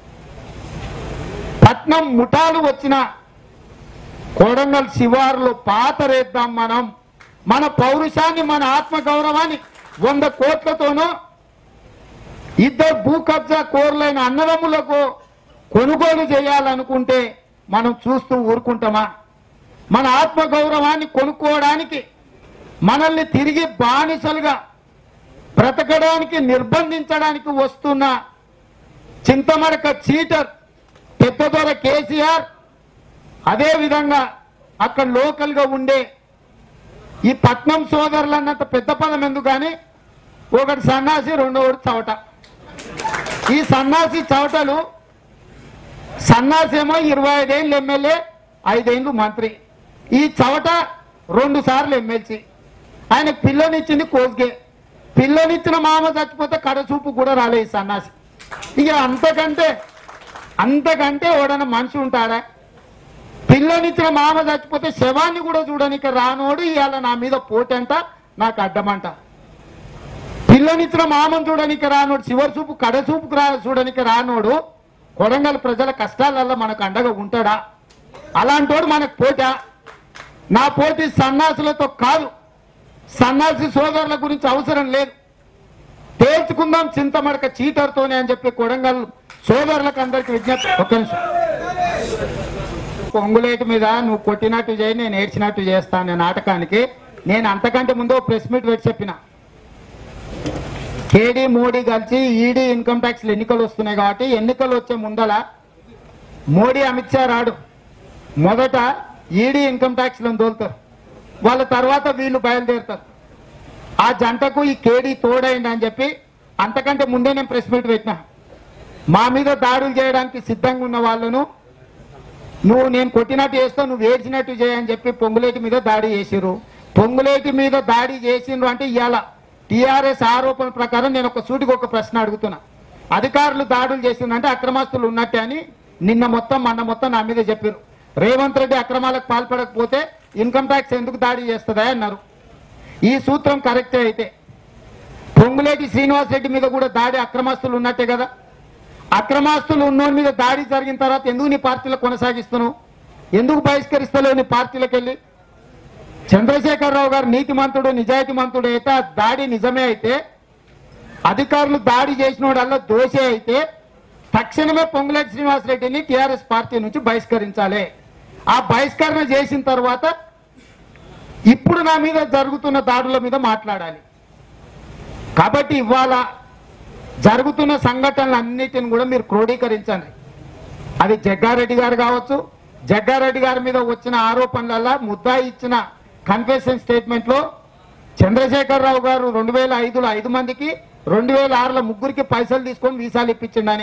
పట్నం ముఠాలు వచ్చిన కొడంగల్ శివారులో పాతరేద్దాం మనం మన పౌరుషాన్ని మన ఆత్మ గౌరవాన్ని వంద కోట్లతోనో ఇద్దరు భూ కబ్జా కోరులైన అన్నదమ్ములకు కొనుగోలు చేయాలనుకుంటే మనం చూస్తూ ఊరుకుంటామా మన ఆత్మ గౌరవాన్ని కొనుక్కోవడానికి మనల్ని తిరిగి బానిసలుగా బ్రతకడానికి నిర్బంధించడానికి వస్తున్న చింతమడక చీటర్ పెద్దదొర కేసీఆర్ అదే విధంగా అక్కడ లోకల్ గా ఉండే ఈ పట్నం సోదరులు అన్నంత పెద్ద పదం ఎందుకు కానీ ఒకటి సన్నాసి రెండోడు చవట ఈ సన్నాసి చవటలు సన్నాసి ఏమో ఇరవై ఐదేళ్ళు ఎమ్మెల్యే ఐదేళ్ళు మంత్రి ఈ చవట రెండు సార్లు ఎమ్మెల్సీ ఆయన పిల్లనిచ్చింది కోస్గే పిల్లనిచ్చిన మామ చచ్చిపోతే కడచూపు కూడా రాలే ఈ సన్నాసి ఇక అంతకంటే అంతకంటే ఎవడన్నా మనిషి ఉంటాడా పిల్లనిచ్చిన మామ చచ్చిపోతే శవాన్ని కూడా చూడనికి రానోడు ఇవాళ నా మీద పోటంట నాకు అడ్డమంట పిల్లనిచ్చిన మామను చూడనికి రానోడు చివరి చూపు కడ చూపుకు రా చూడనికి రానోడు కొడంగల్ ప్రజల కష్టాలలో మనకు అండగా ఉంటాడా అలాంటోడు మనకు పోటా నా పోటీ సన్నాసులతో కాదు సన్నాసి సోదరుల గురించి అవసరం లేదు తేల్చుకుందాం చింతమడక చీటర్తోనే అని చెప్పి కొడంగల్ సోదరులకు అందరికి విజ్ఞప్తి ఒక్క నిమిషం పొంగులేటి మీద నువ్వు కొట్టినట్టు చేయి నేను ఏడ్చినట్టు చేస్తాను నాటకానికి నేను అంతకంటే ముందు ఓ ప్రెస్ మీట్ పెట్టి చెప్పిన కేడీ మోడీ కలిసి ఈడీ ఇన్కమ్ ట్యాక్స్ ఎన్నికలు వస్తున్నాయి కాబట్టి ఎన్నికలు వచ్చే ముందల మోడీ అమిత్ షా రాడు మొదట ఈడీ ఇన్కమ్ ట్యాక్స్ దోలుతారు వాళ్ళ తర్వాత వీళ్ళు బయలుదేరుతారు ఆ జంటకు ఈ కేడీ తోడైంది అని చెప్పి అంతకంటే ముందే నేను ప్రెస్ మీట్ పెట్టిన మా మీద దాడులు చేయడానికి సిద్ధంగా ఉన్న వాళ్ళను నువ్వు నేను కొట్టినట్టు చేస్తావు నువ్వు ఏడ్చినట్టు చేయని చెప్పి పొంగులేటి మీద దాడి చేసిర్రు పొంగులేటి మీద దాడి చేసిండ్రు అంటే ఇవాళ టిఆర్ఎస్ ఆరోపణ ప్రకారం నేను ఒక సూటికి ఒక ప్రశ్న అడుగుతున్నా అధికారులు దాడులు చేసిందంటే అక్రమాస్తులు ఉన్నట్టే అని నిన్న మొత్తం మొన్న మొత్తం నా మీద చెప్పారు రేవంత్ రెడ్డి అక్రమాలకు పాల్పడకపోతే ఇన్కమ్ ట్యాక్స్ ఎందుకు దాడి చేస్తుందా అన్నారు ఈ సూత్రం కరెక్టే అయితే పొంగులేటి శ్రీనివాస్ రెడ్డి మీద కూడా దాడి అక్రమాస్తులు ఉన్నట్టే కదా అక్రమాస్తులు ఉన్నోని మీద దాడి జరిగిన తర్వాత ఎందుకు నీ పార్టీలో కొనసాగిస్తున్నావు ఎందుకు బహిష్కరిస్తలేవు నీ పార్టీలకు వెళ్ళి చంద్రశేఖరరావు గారు నీతిమంతుడు నిజాయితీమంతుడు అయితే ఆ దాడి నిజమే అయితే అధికారులు దాడి చేసినోడల్లా దోషే అయితే తక్షణమే పొంగులేటి శ్రీనివాసరెడ్డిని టిఆర్ఎస్ పార్టీ నుంచి బహిష్కరించాలి ఆ బహిష్కరణ చేసిన తర్వాత ఇప్పుడు నా మీద జరుగుతున్న దాడుల మీద మాట్లాడాలి కాబట్టి ఇవాళ జరుగుతున్న సంఘటనలన్నిటిని కూడా మీరు క్రోడీకరించండి అది జగ్గారెడ్డి గారు కావచ్చు జగ్గారెడ్డి గారి మీద వచ్చిన ఆరోపణల ముద్దా ఇచ్చిన కన్ఫెషన్ స్టేట్మెంట్ లో చంద్రశేఖరరావు గారు రెండు వేల ఐదులో ఐదు మందికి రెండు వేల ఆరులో ముగ్గురికి పైసలు తీసుకొని వీసాలు ఇప్పించిండని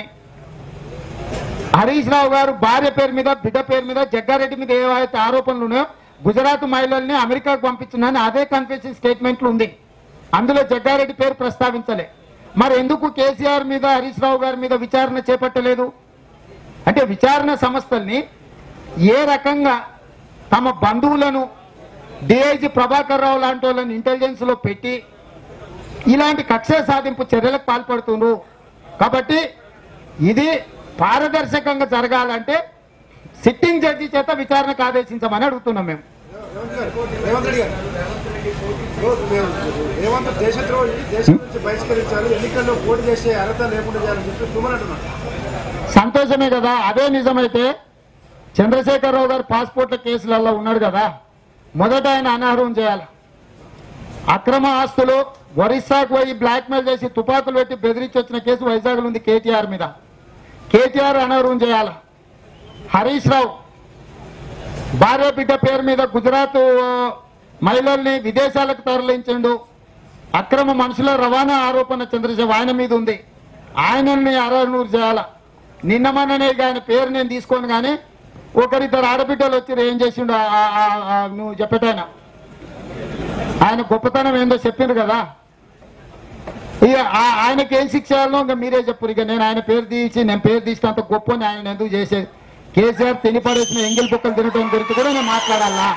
హరీష్ రావు గారు భార్య పేరు మీద బిడ్డ పేరు మీద జగ్గారెడ్డి మీద ఏవైతే ఆరోపణలు ఉన్నాయో గుజరాత్ మహిళల్ని అమెరికాకు పంపించిందని అదే కన్ఫెషన్ స్టేట్మెంట్లు ఉంది అందులో జగ్గారెడ్డి పేరు ప్రస్తావించలే మరి ఎందుకు కేసీఆర్ మీద హరీష్ రావు గారి మీద విచారణ చేపట్టలేదు అంటే విచారణ సంస్థల్ని ఏ రకంగా తమ బంధువులను డిఐజీ ప్రభాకర్ రావు లాంటి వాళ్ళని ఇంటెలిజెన్స్ లో పెట్టి ఇలాంటి కక్ష సాధింపు చర్యలకు పాల్పడుతున్నారు కాబట్టి ఇది పారదర్శకంగా జరగాలంటే సిట్టింగ్ జడ్జి చేత విచారణకు ఆదేశించమని అడుగుతున్నాం మేము రేవంత్ రెడ్డి గారు రేవంత్ మేము రేవంత్ దేశద్రోహి దేశం నుంచి బహిష్కరించాలి ఎన్నికల్లో పోటీ చేసే అర్హత లేకుండా చేయాలని చెప్పి సుమన్ అంటున్నాడు సంతోషమే కదా అదే నిజమైతే చంద్రశేఖరరావు గారు పాస్పోర్ట్ల కేసులలో ఉన్నాడు కదా మొదట ఆయన అనర్హం చేయాలి అక్రమ ఆస్తులు ఒరిస్సాకు పోయి బ్లాక్మెయిల్ చేసి తుపాకులు పెట్టి బెదిరించి వచ్చిన కేసు వైజాగ్లో ఉంది కేటీఆర్ మీద కేటీఆర్ అనర్హం చేయాలి హరీష్ రావు భార్య బిడ్డ పేరు మీద గుజరాత్ ఆ, మహిళల్ని విదేశాలకు తరలించిండు అక్రమ మనుషుల రవాణా ఆరోపణ చంద్రశేఖర్ ఆయన మీద ఉంది ఆయనల్ని అరనూరు చేయాల నిన్న మొన్ననే ఇక ఆయన పేరు నేను తీసుకోను కానీ ఒకరిద్దరు ఆడబిడ్డలు వచ్చి ఏం చేసిండు ఆ- ఆ- ఆ- ఆ నువ్వు చెప్పటాయన ఆయన గొప్పతనం ఏందో చెప్పిండు కదా ఇక ఆ- ఆయనకి ఏం శిక్ష చేయాలో ఇంకా మీరే చెప్పరు ఇక నేను ఆయన పేరు తీసి నేను పేరు తీసిన అంత గొప్ప ఆయన ఎందుకు చేసేది కేసీఆర్ తిని పడేసిన ఎంగిల్ బుక్కలు తినటం గురించి కూడా నేను మాట్లాడాలా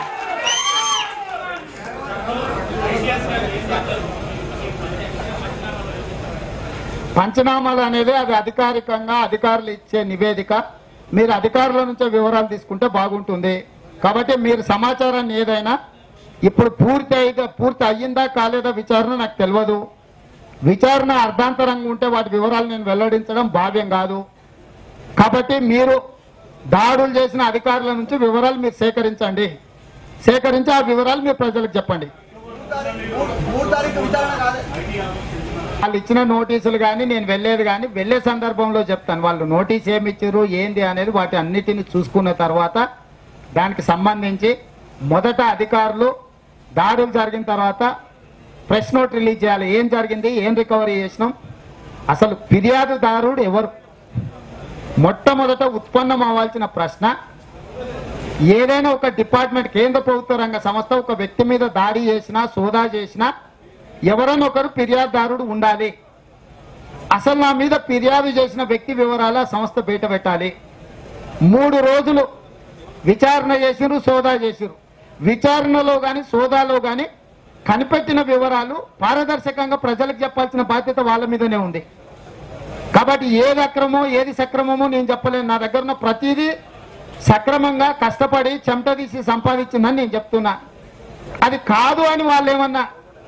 పంచనామాలు అనేది అది అధికారికంగా అధికారులు ఇచ్చే నివేదిక మీరు అధికారుల నుంచే వివరాలు తీసుకుంటే బాగుంటుంది కాబట్టి మీరు సమాచారాన్ని ఏదైనా ఇప్పుడు పూర్తి అయితే పూర్తి అయ్యిందా కాలేదా విచారణ నాకు తెలియదు విచారణ అర్ధాంతరంగా ఉంటే వాటి వివరాలు నేను వెల్లడించడం భావ్యం కాదు కాబట్టి మీరు దాడులు చేసిన అధికారుల నుంచి వివరాలు మీరు సేకరించండి సేకరించి ఆ వివరాలు మీరు ప్రజలకు చెప్పండి మూడు తారీఖు విచారణ కాదు వాళ్ళు ఇచ్చిన నోటీసులు కానీ నేను వెళ్ళేది కానీ వెళ్ళే సందర్భంలో చెప్తాను వాళ్ళు నోటీస్ ఏమి ఇచ్చారు ఏంది అనేది వాటి అన్నిటిని చూసుకున్న తర్వాత దానికి సంబంధించి మొదట అధికారులు దాడులు జరిగిన తర్వాత ప్రెస్ నోట్ రిలీజ్ చేయాలి ఏం జరిగింది ఏం రికవరీ చేసినాం అసలు ఫిర్యాదుదారుడు ఎవరు మొట్టమొదట ఉత్పన్నం అవ్వాల్సిన ప్రశ్న ఏదైనా ఒక డిపార్ట్మెంట్ కేంద్ర ప్రభుత్వ రంగ సంస్థ ఒక వ్యక్తి మీద దాడి చేసినా సోదా చేసినా ఎవరైనా ఒకరు ఫిర్యాదుదారుడు ఉండాలి అసలు నా మీద ఫిర్యాదు చేసిన వ్యక్తి వివరాలు ఆ సంస్థ బయట పెట్టాలి మూడు రోజులు విచారణ చేసిరు సోదా చేసిరు విచారణలో గాని సోదాలో గాని కనిపెట్టిన వివరాలు పారదర్శకంగా ప్రజలకు చెప్పాల్సిన బాధ్యత వాళ్ళ మీదనే ఉంది కాబట్టి ఏది అక్రమో ఏది సక్రమమో నేను చెప్పలేను నా దగ్గర ఉన్న ప్రతిదీ సక్రమంగా కష్టపడి చెమట తీసి సంపాదించిందని నేను చెప్తున్నా అది కాదు అని వాళ్ళు ఏమన్నా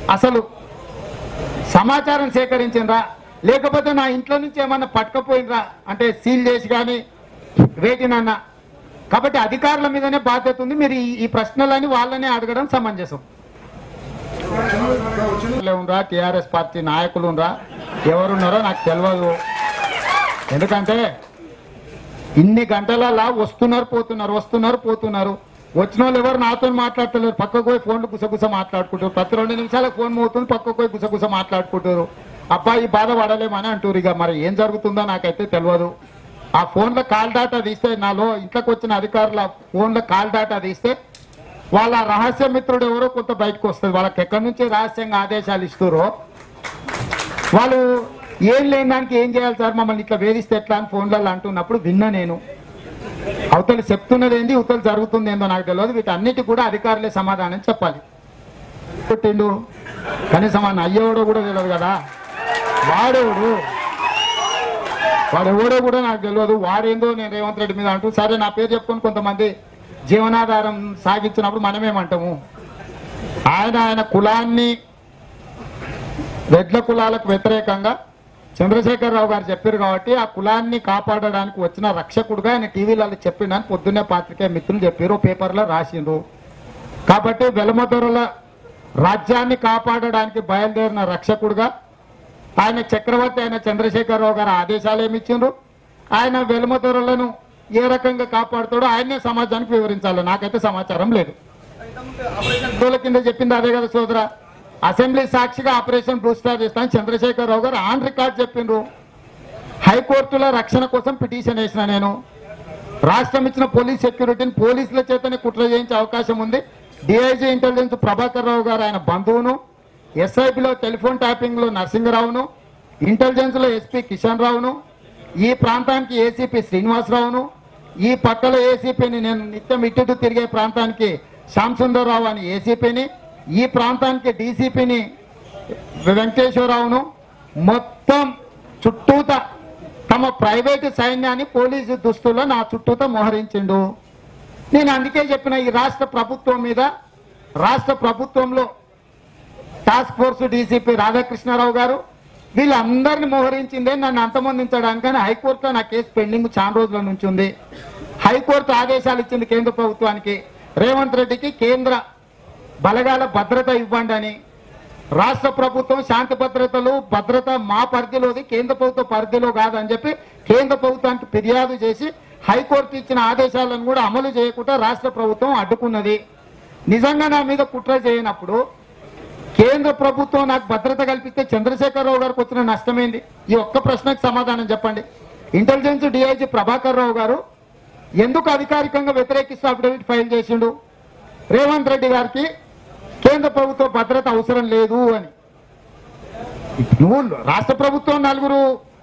అసలు సమాచారం సేకరించిండ్రా లేకపోతే నా ఇంట్లో నుంచి ఏమన్నా పట్టుకపోయినరా అంటే సీల్ చేసి కానీ వేటినన్నా కాబట్టి అధికారుల మీదనే బాధ్యత ఉంది మీరు ఈ- ఈ ప్రశ్నలని వాళ్ళనే అడగడం సమంజసం ఉందా టిఆర్ఎస్ పార్టీ నాయకులు ఉందా ఎవరున్నారో నాకు తెలియదు ఎందుకంటే ఇన్ని గంటలలో వస్తున్నారు పోతున్నారు వస్తున్నారు పోతున్నారు వచ్చిన వాళ్ళు ఎవరు నాతో మాట్లాడతలేరు పక్కకు పోయి ఫోన్లు గుసగుస మాట్లాడుకుంటారు ప్రతి రెండు నిమిషాలకు ఫోన్ మోతుంది పక్కకు పోయి గుసగుస మాట్లాడుకుంటారు అబ్బాయి బాధ పడలేమని అంటారు ఇక మరి ఏం జరుగుతుందో నాకైతే తెలియదు ఆ ఫోన్లో కాల్ డాటా తీస్తే నాలో ఇంట్లోకి వచ్చిన అధికారుల ఫోన్లో కాల్ డాటా తీస్తే వాళ్ళ రహస్య మిత్రుడు ఎవరో కొంత బయటకు వస్తుంది వాళ్ళకి ఎక్కడి నుంచి రహస్యంగా ఆదేశాలు ఇస్తారో వాళ్ళు ఏం లేని దానికి ఏం చేయాలి సార్ మమ్మల్ని ఇట్లా వేధిస్తే ఎట్లా అని ఫోన్లలో అంటున్నప్పుడు విన్నా నేను అవతల చెప్తున్నది ఏంది అవతల జరుగుతుంది ఏందో నాకు తెలియదు వీటన్నిటి కూడా అధికారులే సమాధానం చెప్పాలి పుట్టిండు కనీసం మన అయ్యేవాడో కూడా తెలియదు కదా వాడేవాడు వాడు ఎవడో కూడా నాకు తెలియదు వాడేందో నేను రేవంత్ రెడ్డి మీద అంటూ సరే నా పేరు చెప్పుకొని కొంతమంది జీవనాధారం సాగించినప్పుడు మనమేమంటాము ఆయన ఆయన కులాన్ని రెడ్ల కులాలకు వ్యతిరేకంగా చంద్రశేఖరరావు గారు చెప్పారు కాబట్టి ఆ కులాన్ని కాపాడడానికి వచ్చిన రక్షకుడుగా ఆయన టీవీలలో చెప్పిండని పొద్దున్నే పాత్రికేయ మిత్రులు చెప్పారు పేపర్లో రాసిండ్రు కాబట్టి వెలమదొరల రాజ్యాన్ని కాపాడడానికి బయలుదేరిన రక్షకుడుగా ఆయన చక్రవర్తి అయిన చంద్రశేఖరరావు గారు ఆదేశాలు ఏమి ఇచ్చిండ్రు ఆయన వెలుమదొరలను ఏ రకంగా కాపాడుతాడో ఆయనే సమాజానికి వివరించాలి నాకైతే సమాచారం లేదు రోజుల కింద చెప్పింది అదే కదా సోదర అసెంబ్లీ సాక్షిగా ఆపరేషన్ బ్లూ స్టార్ చేస్తాను చంద్రశేఖర్ రావు గారు ఆన్ రికార్డ్ చెప్పిండ్రు హైకోర్టులో రక్షణ కోసం పిటిషన్ వేసిన నేను రాష్ట్రం ఇచ్చిన పోలీస్ సెక్యూరిటీని పోలీసుల చేతనే కుట్ర చేయించే అవకాశం ఉంది డిఐజీ ఇంటెలిజెన్స్ ప్రభాకర్ రావు గారు ఆయన బంధువును ఎస్ఐబిలో టెలిఫోన్ ట్యాపింగ్ లో నరసింహరావును ఇంటెలిజెన్స్ లో ఎస్పీ కిషన్ రావును ఈ ప్రాంతానికి ఏసీపీ శ్రీనివాసరావును ఈ పక్కల ఏసీపీని నేను నిత్యం ఇటు తిరిగే ప్రాంతానికి శ్యామ్ సుందర్రావు అని ఏసీపీని ఈ ప్రాంతానికి డీసీపీని వెంకటేశ్వరరావును మొత్తం చుట్టూత తమ ప్రైవేటు సైన్యాన్ని పోలీసు దుస్తుల్లో నా చుట్టూత మోహరించిండు నేను అందుకే చెప్పిన ఈ రాష్ట్ర ప్రభుత్వం మీద రాష్ట్ర ప్రభుత్వంలో టాస్క్ ఫోర్స్ డీసీపీ రాధాకృష్ణారావు గారు వీళ్ళందరినీ మోహరించిందే నన్ను అంతమొందించడానికని హైకోర్టులో నా కేసు పెండింగ్ చాలా రోజుల నుంచి ఉంది హైకోర్టు ఆదేశాలు ఇచ్చింది కేంద్ర ప్రభుత్వానికి రేవంత్ రెడ్డికి కేంద్ర బలగాల భద్రత ఇవ్వండి అని రాష్ట్ర ప్రభుత్వం శాంతి భద్రతలు భద్రత మా పరిధిలోది కేంద్ర ప్రభుత్వ పరిధిలో కాదని చెప్పి కేంద్ర ప్రభుత్వానికి ఫిర్యాదు చేసి హైకోర్టు ఇచ్చిన ఆదేశాలను కూడా అమలు చేయకుండా రాష్ట్ర ప్రభుత్వం అడ్డుకున్నది నిజంగా నా మీద కుట్ర చేయనప్పుడు కేంద్ర ప్రభుత్వం నాకు భద్రత కల్పిస్తే చంద్రశేఖరరావు గారికి వచ్చిన నష్టమేంది ఈ ఒక్క ప్రశ్నకు సమాధానం చెప్పండి ఇంటెలిజెన్స్ డిఐజీ ప్రభాకర్ రావు గారు ఎందుకు అధికారికంగా వ్యతిరేకిస్తూ అఫిడవిట్ ఫైల్ చేసిండు రేవంత్ రెడ్డి గారికి కేంద్ర ప్రభుత్వ భద్రత అవసరం లేదు అని నువ్వు రాష్ట్ర ప్రభుత్వం నలుగురు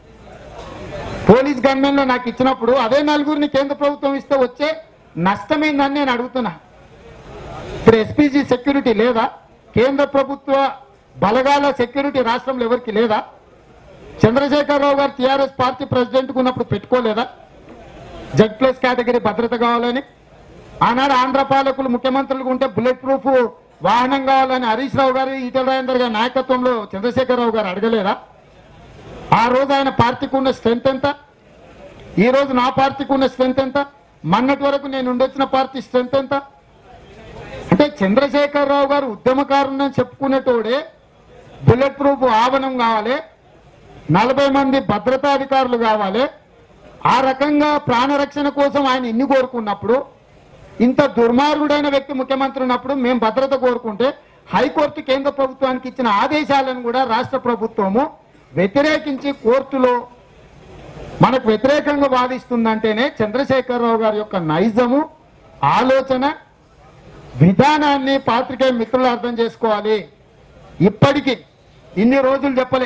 పోలీస్ గన్మెన్లు నాకు ఇచ్చినప్పుడు అదే నలుగురిని కేంద్ర ప్రభుత్వం ఇస్తే వచ్చే నష్టమేందని నేను అడుగుతున్నా ఇప్పుడు ఎస్పీజీ సెక్యూరిటీ లేదా కేంద్ర ప్రభుత్వ బలగాల సెక్యూరిటీ రాష్ట్రంలో ఎవరికి లేదా చంద్రశేఖరరావు గారు టీఆర్ఎస్ పార్టీ ప్రెసిడెంట్ ఉన్నప్పుడు పెట్టుకోలేదా జెడ్ ప్లస్ కేటగిరీ భద్రత కావాలని ఆనాడు ఆంధ్ర పాలకులు ముఖ్యమంత్రులు ఉంటే బుల్లెట్ ప్రూఫ్ వాహనం కావాలని హరీష్ రావు గారు ఈటల రాజేందర్ గారి నాయకత్వంలో చంద్రశేఖరరావు గారు అడగలేరా ఆ రోజు ఆయన పార్టీకి ఉన్న స్ట్రెంత్ ఎంత ఈ రోజు నా పార్టీకి ఉన్న స్ట్రెంత్ ఎంత మొన్నటి వరకు నేను ఉండొచ్చిన పార్టీ స్ట్రెంత్ ఎంత అంటే చంద్రశేఖరరావు గారు ఉద్యమకారుని చెప్పుకునేటోడే బుల్లెట్ ప్రూఫ్ ఆవరణం కావాలి నలభై మంది భద్రతా అధికారులు కావాలి ఆ రకంగా ప్రాణరక్షణ కోసం ఆయన ఇన్ని కోరుకున్నప్పుడు ఇంత దుర్మార్గుడైన వ్యక్తి ముఖ్యమంత్రి ఉన్నప్పుడు మేము భద్రత కోరుకుంటే హైకోర్టు కేంద్ర ప్రభుత్వానికి ఇచ్చిన ఆదేశాలను కూడా రాష్ట్ర ప్రభుత్వము వ్యతిరేకించి కోర్టులో మనకు వ్యతిరేకంగా వాదిస్తుందంటేనే చంద్రశేఖరరావు గారి యొక్క నైజము ఆలోచన విధానాన్ని పాత్రికేయ మిత్రులు అర్థం చేసుకోవాలి ఇప్పటికీ ఇన్ని రోజులు చెప్పలే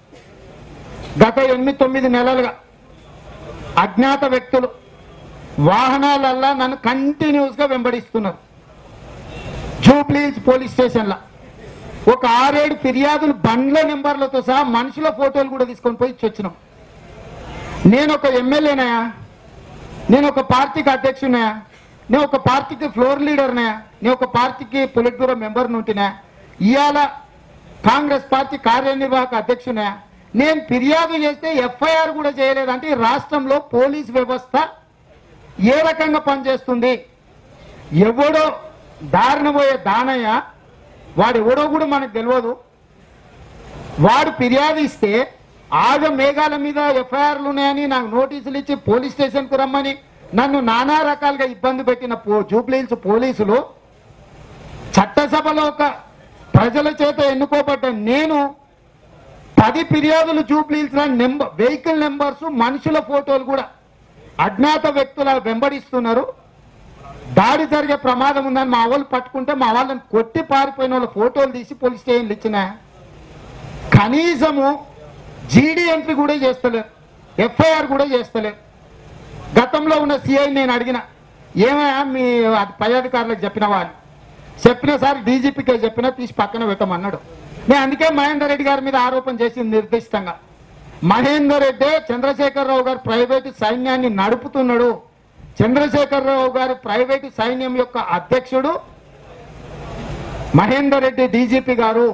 గత ఎనిమిది తొమ్మిది నెలలుగా అజ్ఞాత వ్యక్తులు వాహనాలల్లా నన్ను కంటిన్యూస్ గా వెంబడిస్తున్నారు జూబ్లీహిల్స్ పోలీస్ స్టేషన్లో ఒక ఆరేడు ఫిర్యాదులు బండ్ల నెంబర్లతో సహా మనుషుల ఫోటోలు కూడా తీసుకొని పోయి ఇచ్చి వచ్చినాం నేను ఒక ఎమ్మెల్యేనయా నేను ఒక పార్టీకి అధ్యక్షునయా నేను ఒక పార్టీకి ఫ్లోర్ లీడర్నయా నేను ఒక పార్టీకి పొలిట్ బ్యూరో మెంబర్ నుంటినా ఇవాళ కాంగ్రెస్ పార్టీ కార్యనిర్వాహక అధ్యక్షునే నేను ఫిర్యాదు చేస్తే ఎఫ్ఐఆర్ కూడా చేయలేదంటే ఈ రాష్ట్రంలో పోలీస్ వ్యవస్థ ఏ రకంగా పనిచేస్తుంది ఎవడో దారిన పోయే దానయ్య వాడు ఎవడో కూడా మనకు తెలియదు వాడు ఫిర్యాదు ఇస్తే ఆగ మేఘాల మీద ఎఫ్ఐఆర్లు ఉన్నాయని నాకు నోటీసులు ఇచ్చి పోలీస్ స్టేషన్కు రమ్మని నన్ను నానా రకాలుగా ఇబ్బంది పెట్టిన పో జూబ్లీహిల్స్ పోలీసులు చట్టసభలో ఒక ప్రజల చేత ఎన్నుకోబడ్డ నేను పది ఫిర్యాదులు జూబ్లీహిల్స్ నెంబర్ వెహికల్ నెంబర్స్ మనుషుల ఫోటోలు కూడా అజ్ఞాత వ్యక్తుల వెంబడిస్తున్నారు దాడి జరిగే ప్రమాదం ఉందని మా వాళ్ళు పట్టుకుంటే మా వాళ్ళని కొట్టి పారిపోయిన వాళ్ళ ఫోటోలు తీసి పోలీస్ స్టేషన్లు ఇచ్చిన కనీసము జీడీ ఎంట్రీ కూడా చేస్తలేరు ఎఫ్ఐఆర్ కూడా చేస్తలేరు గతంలో ఉన్న సిఐ నేను అడిగిన ఏమయ్యా మీ అది పై అధికారులకు చెప్పిన వాళ్ళు చెప్పిన సార్ డీజీపీకే చెప్పినా తీసి పక్కన పెట్టమన్నాడు నేను అందుకే మహేందర్ రెడ్డి గారి మీద ఆరోపణ చేసింది నిర్దిష్టంగా మహేందర్ రెడ్డి చంద్రశేఖరరావు గారు ప్రైవేటు సైన్యాన్ని నడుపుతున్నాడు చంద్రశేఖరరావు గారు ప్రైవేటు సైన్యం యొక్క అధ్యక్షుడు మహేందర్ రెడ్డి డీజీపీ గారు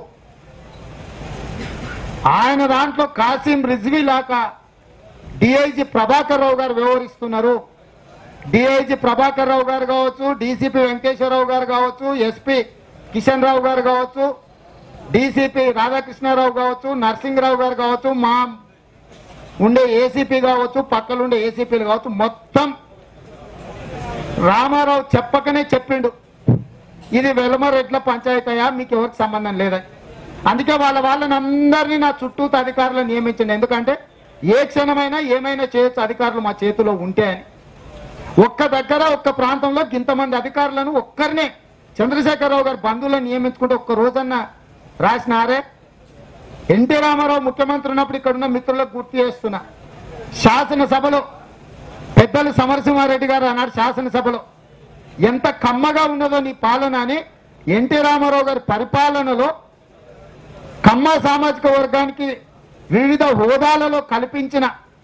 ఆయన దాంట్లో కాసిం రిజ్వీ లాగా డిఐజీ ప్రభాకర్ రావు గారు వ్యవహరిస్తున్నారు డిఐజీ ప్రభాకర్ రావు గారు కావచ్చు డీసీపీ వెంకటేశ్వరరావు గారు కావచ్చు ఎస్పీ కిషన్ రావు గారు కావచ్చు డీసీపీ రాధాకృష్ణారావు కావచ్చు నరసింహరావు గారు కావచ్చు మా ఉండే ఏసీపీ కావచ్చు పక్కన ఉండే ఏసీపీలు కావచ్చు మొత్తం రామారావు చెప్పకనే చెప్పిండు ఇది వెలమరెడ్ల పంచాయతీయా మీకు ఎవరికి సంబంధం లేదని అందుకే వాళ్ళ వాళ్ళని అందరినీ నా చుట్టూ అధికారులు నియమించండి ఎందుకంటే ఏ క్షణమైనా ఏమైనా చేయొచ్చు అధికారులు మా చేతిలో ఉంటే అని ఒక్క దగ్గర ఒక్క ప్రాంతంలో ఇంతమంది అధికారులను ఒక్కరినే చంద్రశేఖరరావు గారు బంధువులను నియమించుకుంటే ఒక్క రోజన్న రాసినారే ఎన్టీ రామారావు ముఖ్యమంత్రి ఉన్నప్పుడు ఇక్కడ ఉన్న మిత్రులకు గుర్తు చేస్తున్నా శాసనసభలో పెద్దలు సమరసింహారెడ్డి గారు అన్నాడు శాసనసభలో ఎంత కమ్మగా ఉన్నదో నీ పాలన అని ఎన్టీ రామారావు గారి పరిపాలనలో కమ్మ సామాజిక వర్గానికి వివిధ హోదాలలో కల్పించిన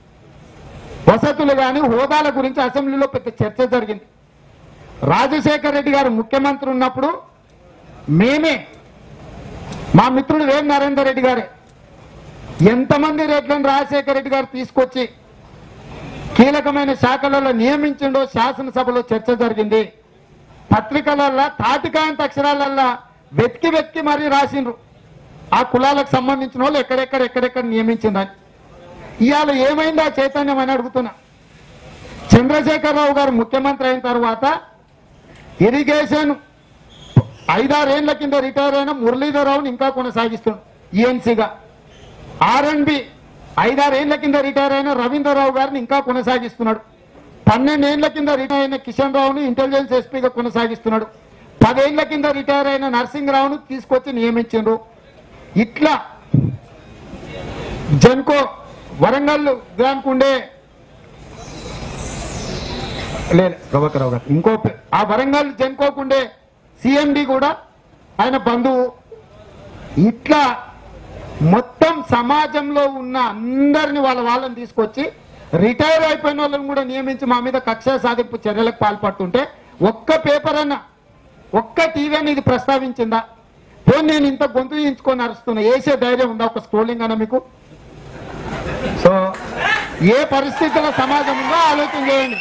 వసతులు కానీ హోదాల గురించి అసెంబ్లీలో పెద్ద చర్చ జరిగింది రాజశేఖర రెడ్డి గారు ముఖ్యమంత్రి ఉన్నప్పుడు మేమే మా మిత్రుడు వేం నరేందర్ రెడ్డి గారే ఎంతమంది రెడ్లను రాజశేఖర రెడ్డి గారు తీసుకొచ్చి కీలకమైన శాఖలలో నియమించిండో శాసనసభలో చర్చ జరిగింది పత్రికలల్లా తాటికాయంత అక్షరాలల్లా వెతికి వెతికి మరీ రాసిండ్రు ఆ కులాలకు సంబంధించిన వాళ్ళు ఎక్కడెక్కడ ఎక్కడెక్కడ నియమించిందని ఇవాళ ఏమైంది ఆ చైతన్యం అని అడుగుతున్నా చంద్రశేఖరరావు గారు ముఖ్యమంత్రి అయిన తర్వాత ఇరిగేషన్ ఐదారేళ్ల కింద రిటైర్ అయిన మురళీధరరావుని ఇంకా కొనసాగిస్తున్నాడు ఈఎన్సీగా ఆర్ఎన్బి ఐదారేళ్ల కింద రిటైర్ అయిన రవీంద్రరావు గారిని ఇంకా కొనసాగిస్తున్నాడు పన్నెండేళ్ల కింద రిటైర్ అయిన కిషన్ రావును ఇంటెలిజెన్స్ ఎస్పీగా కొనసాగిస్తున్నాడు పదేళ్ల కింద రిటైర్ అయిన నరసింహరావును తీసుకొచ్చి నియమించిండ్రు ఇట్లా జన్కో వరంగల్ దానికి ఉండే లేదు ప్రభాకరరావు గారు ఇంకో పే- ఆ వరంగల్ జన్కోకుండే సిఎండి కూడా ఆయన బంధువు ఇట్లా మొత్తం సమాజంలో ఉన్న అందరిని వాళ్ళ వాళ్ళని తీసుకొచ్చి రిటైర్ అయిపోయిన వాళ్ళని కూడా నియమించి మా మీద కక్ష సాధింపు చర్యలకు పాల్పడుతుంటే ఒక్క పేపర్ అన్న ఒక్క టీవీ అని ఇది ప్రస్తావించిందా పోనీ నేను ఇంత గొంతు దించుకొని అరుస్తున్నా వేసే ధైర్యం ఉందా ఒక స్క్రోలింగ్ అన్న మీకు సో ఏ పరిస్థితుల్లో సమాజం ఉందో ఆలోచన చేయండి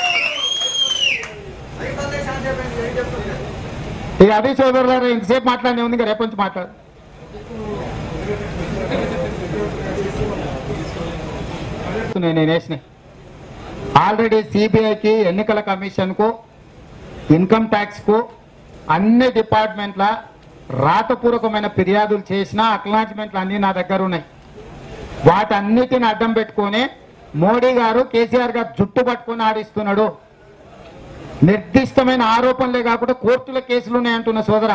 ఇక అదే సోదరు గారు ఇంతసేపు మాట్లాడినే ఉంది ఇంకా రేపు నుంచి మాట్లాడు నేను వేసినాయి ఆల్రెడీ సిబిఐకి ఎన్నికల కమిషన్కు ఇన్కమ్ ట్యాక్స్కు అన్ని డిపార్ట్మెంట్ల రాతపూర్వకమైన ఫిర్యాదులు చేసిన అక్నాలజ్మెంట్లు అన్ని నా దగ్గర ఉన్నాయి వాటన్నిటిని అడ్డం పెట్టుకొని మోడీ గారు కేసీఆర్ గారు జుట్టు పట్టుకొని ఆడిస్తున్నాడు నిర్దిష్టమైన ఆరోపణలే కాకుండా కోర్టుల కేసులు ఉన్నాయంటున్న సోదర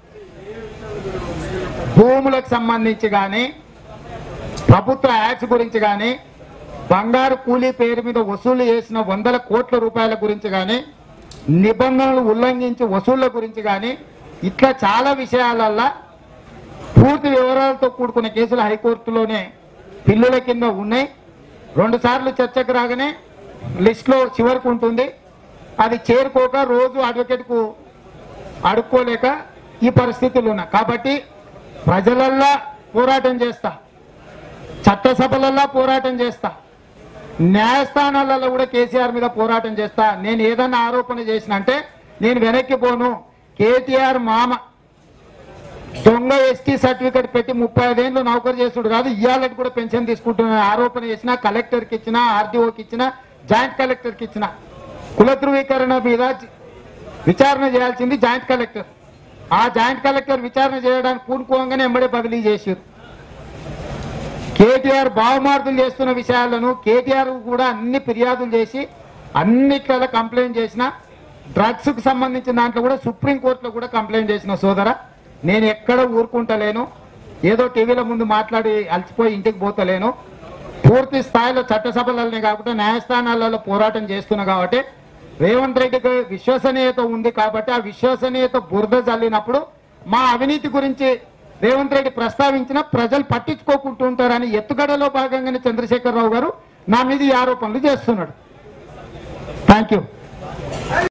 భూములకు సంబంధించి కానీ ప్రభుత్వ యాక్ట్స్ గురించి కానీ బంగారు కూలీ పేరు మీద వసూలు చేసిన వందల కోట్ల రూపాయల గురించి కానీ నిబంధనలు ఉల్లంఘించి వసూళ్ల గురించి కానీ ఇట్లా చాలా విషయాలల్లా పూర్తి వివరాలతో కూడుకున్న కేసులు హైకోర్టులోనే పిల్లుల కింద ఉన్నాయి రెండు సార్లు చర్చకు రాగానే లిస్టులో చివరికి ఉంటుంది అది చేరుకోక రోజు అడ్వకేట్కు అడుక్కోలేక ఈ పరిస్థితులు ఉన్నాయి కాబట్టి ప్రజలల్లా పోరాటం చేస్తా చట్టసభలల్లా పోరాటం చేస్తా న్యాయస్థానాలలో కూడా కేసీఆర్ మీద పోరాటం చేస్తా నేను ఏదన్నా ఆరోపణ చేసిన అంటే నేను వెనక్కి పోను కేటీఆర్ మామ దొంగ ఎస్టీ సర్టిఫికెట్ పెట్టి ముప్పై ఐదేళ్ళు నౌకరు చేసుడు కాదు ఇవాళకి కూడా పెన్షన్ తీసుకుంటున్న ఆరోపణ చేసిన కలెక్టర్కి ఇచ్చిన ఆర్డీఓకి ఇచ్చిన జాయింట్ కలెక్టర్కి ఇచ్చిన కుల ధృవీకరణ మీద జ- విచారణ చేయాల్సింది జాయింట్ కలెక్టర్ ఆ జాయింట్ కలెక్టర్ విచారణ చేయడానికి పూనుకోగానే ఎంబడే బదిలీ చేసారు కేటీఆర్ బావమార్పులు చేస్తున్న విషయాలను కేటీఆర్ కూడా అన్ని ఫిర్యాదులు చేసి అన్నిట్లలో కంప్లైంట్ చేసిన డ్రగ్స్ కు సంబంధించిన దాంట్లో కూడా సుప్రీంకోర్టులో కూడా కంప్లైంట్ చేసిన సోదర నేను ఎక్కడ ఊరుకుంటలేను ఏదో టీవీల ముందు మాట్లాడి అలసిపోయి ఇంటికి పోతలేను పూర్తి స్థాయిలో చట్టసభలనే కాకుండా న్యాయస్థానాలలో పోరాటం చేస్తున్నా కాబట్టి రేవంత్ రెడ్డికి విశ్వసనీయత ఉంది కాబట్టి ఆ విశ్వసనీయత బురద జల్లినప్పుడు మా అవినీతి గురించి రేవంత్ రెడ్డి ప్రస్తావించిన ప్రజలు పట్టించుకోకుంటూ ఉంటారని ఎత్తుగడలో భాగంగానే చంద్రశేఖరరావు గారు నా మీద ఈ ఆరోపణలు చేస్తున్నాడు థ్యాంక్ యూ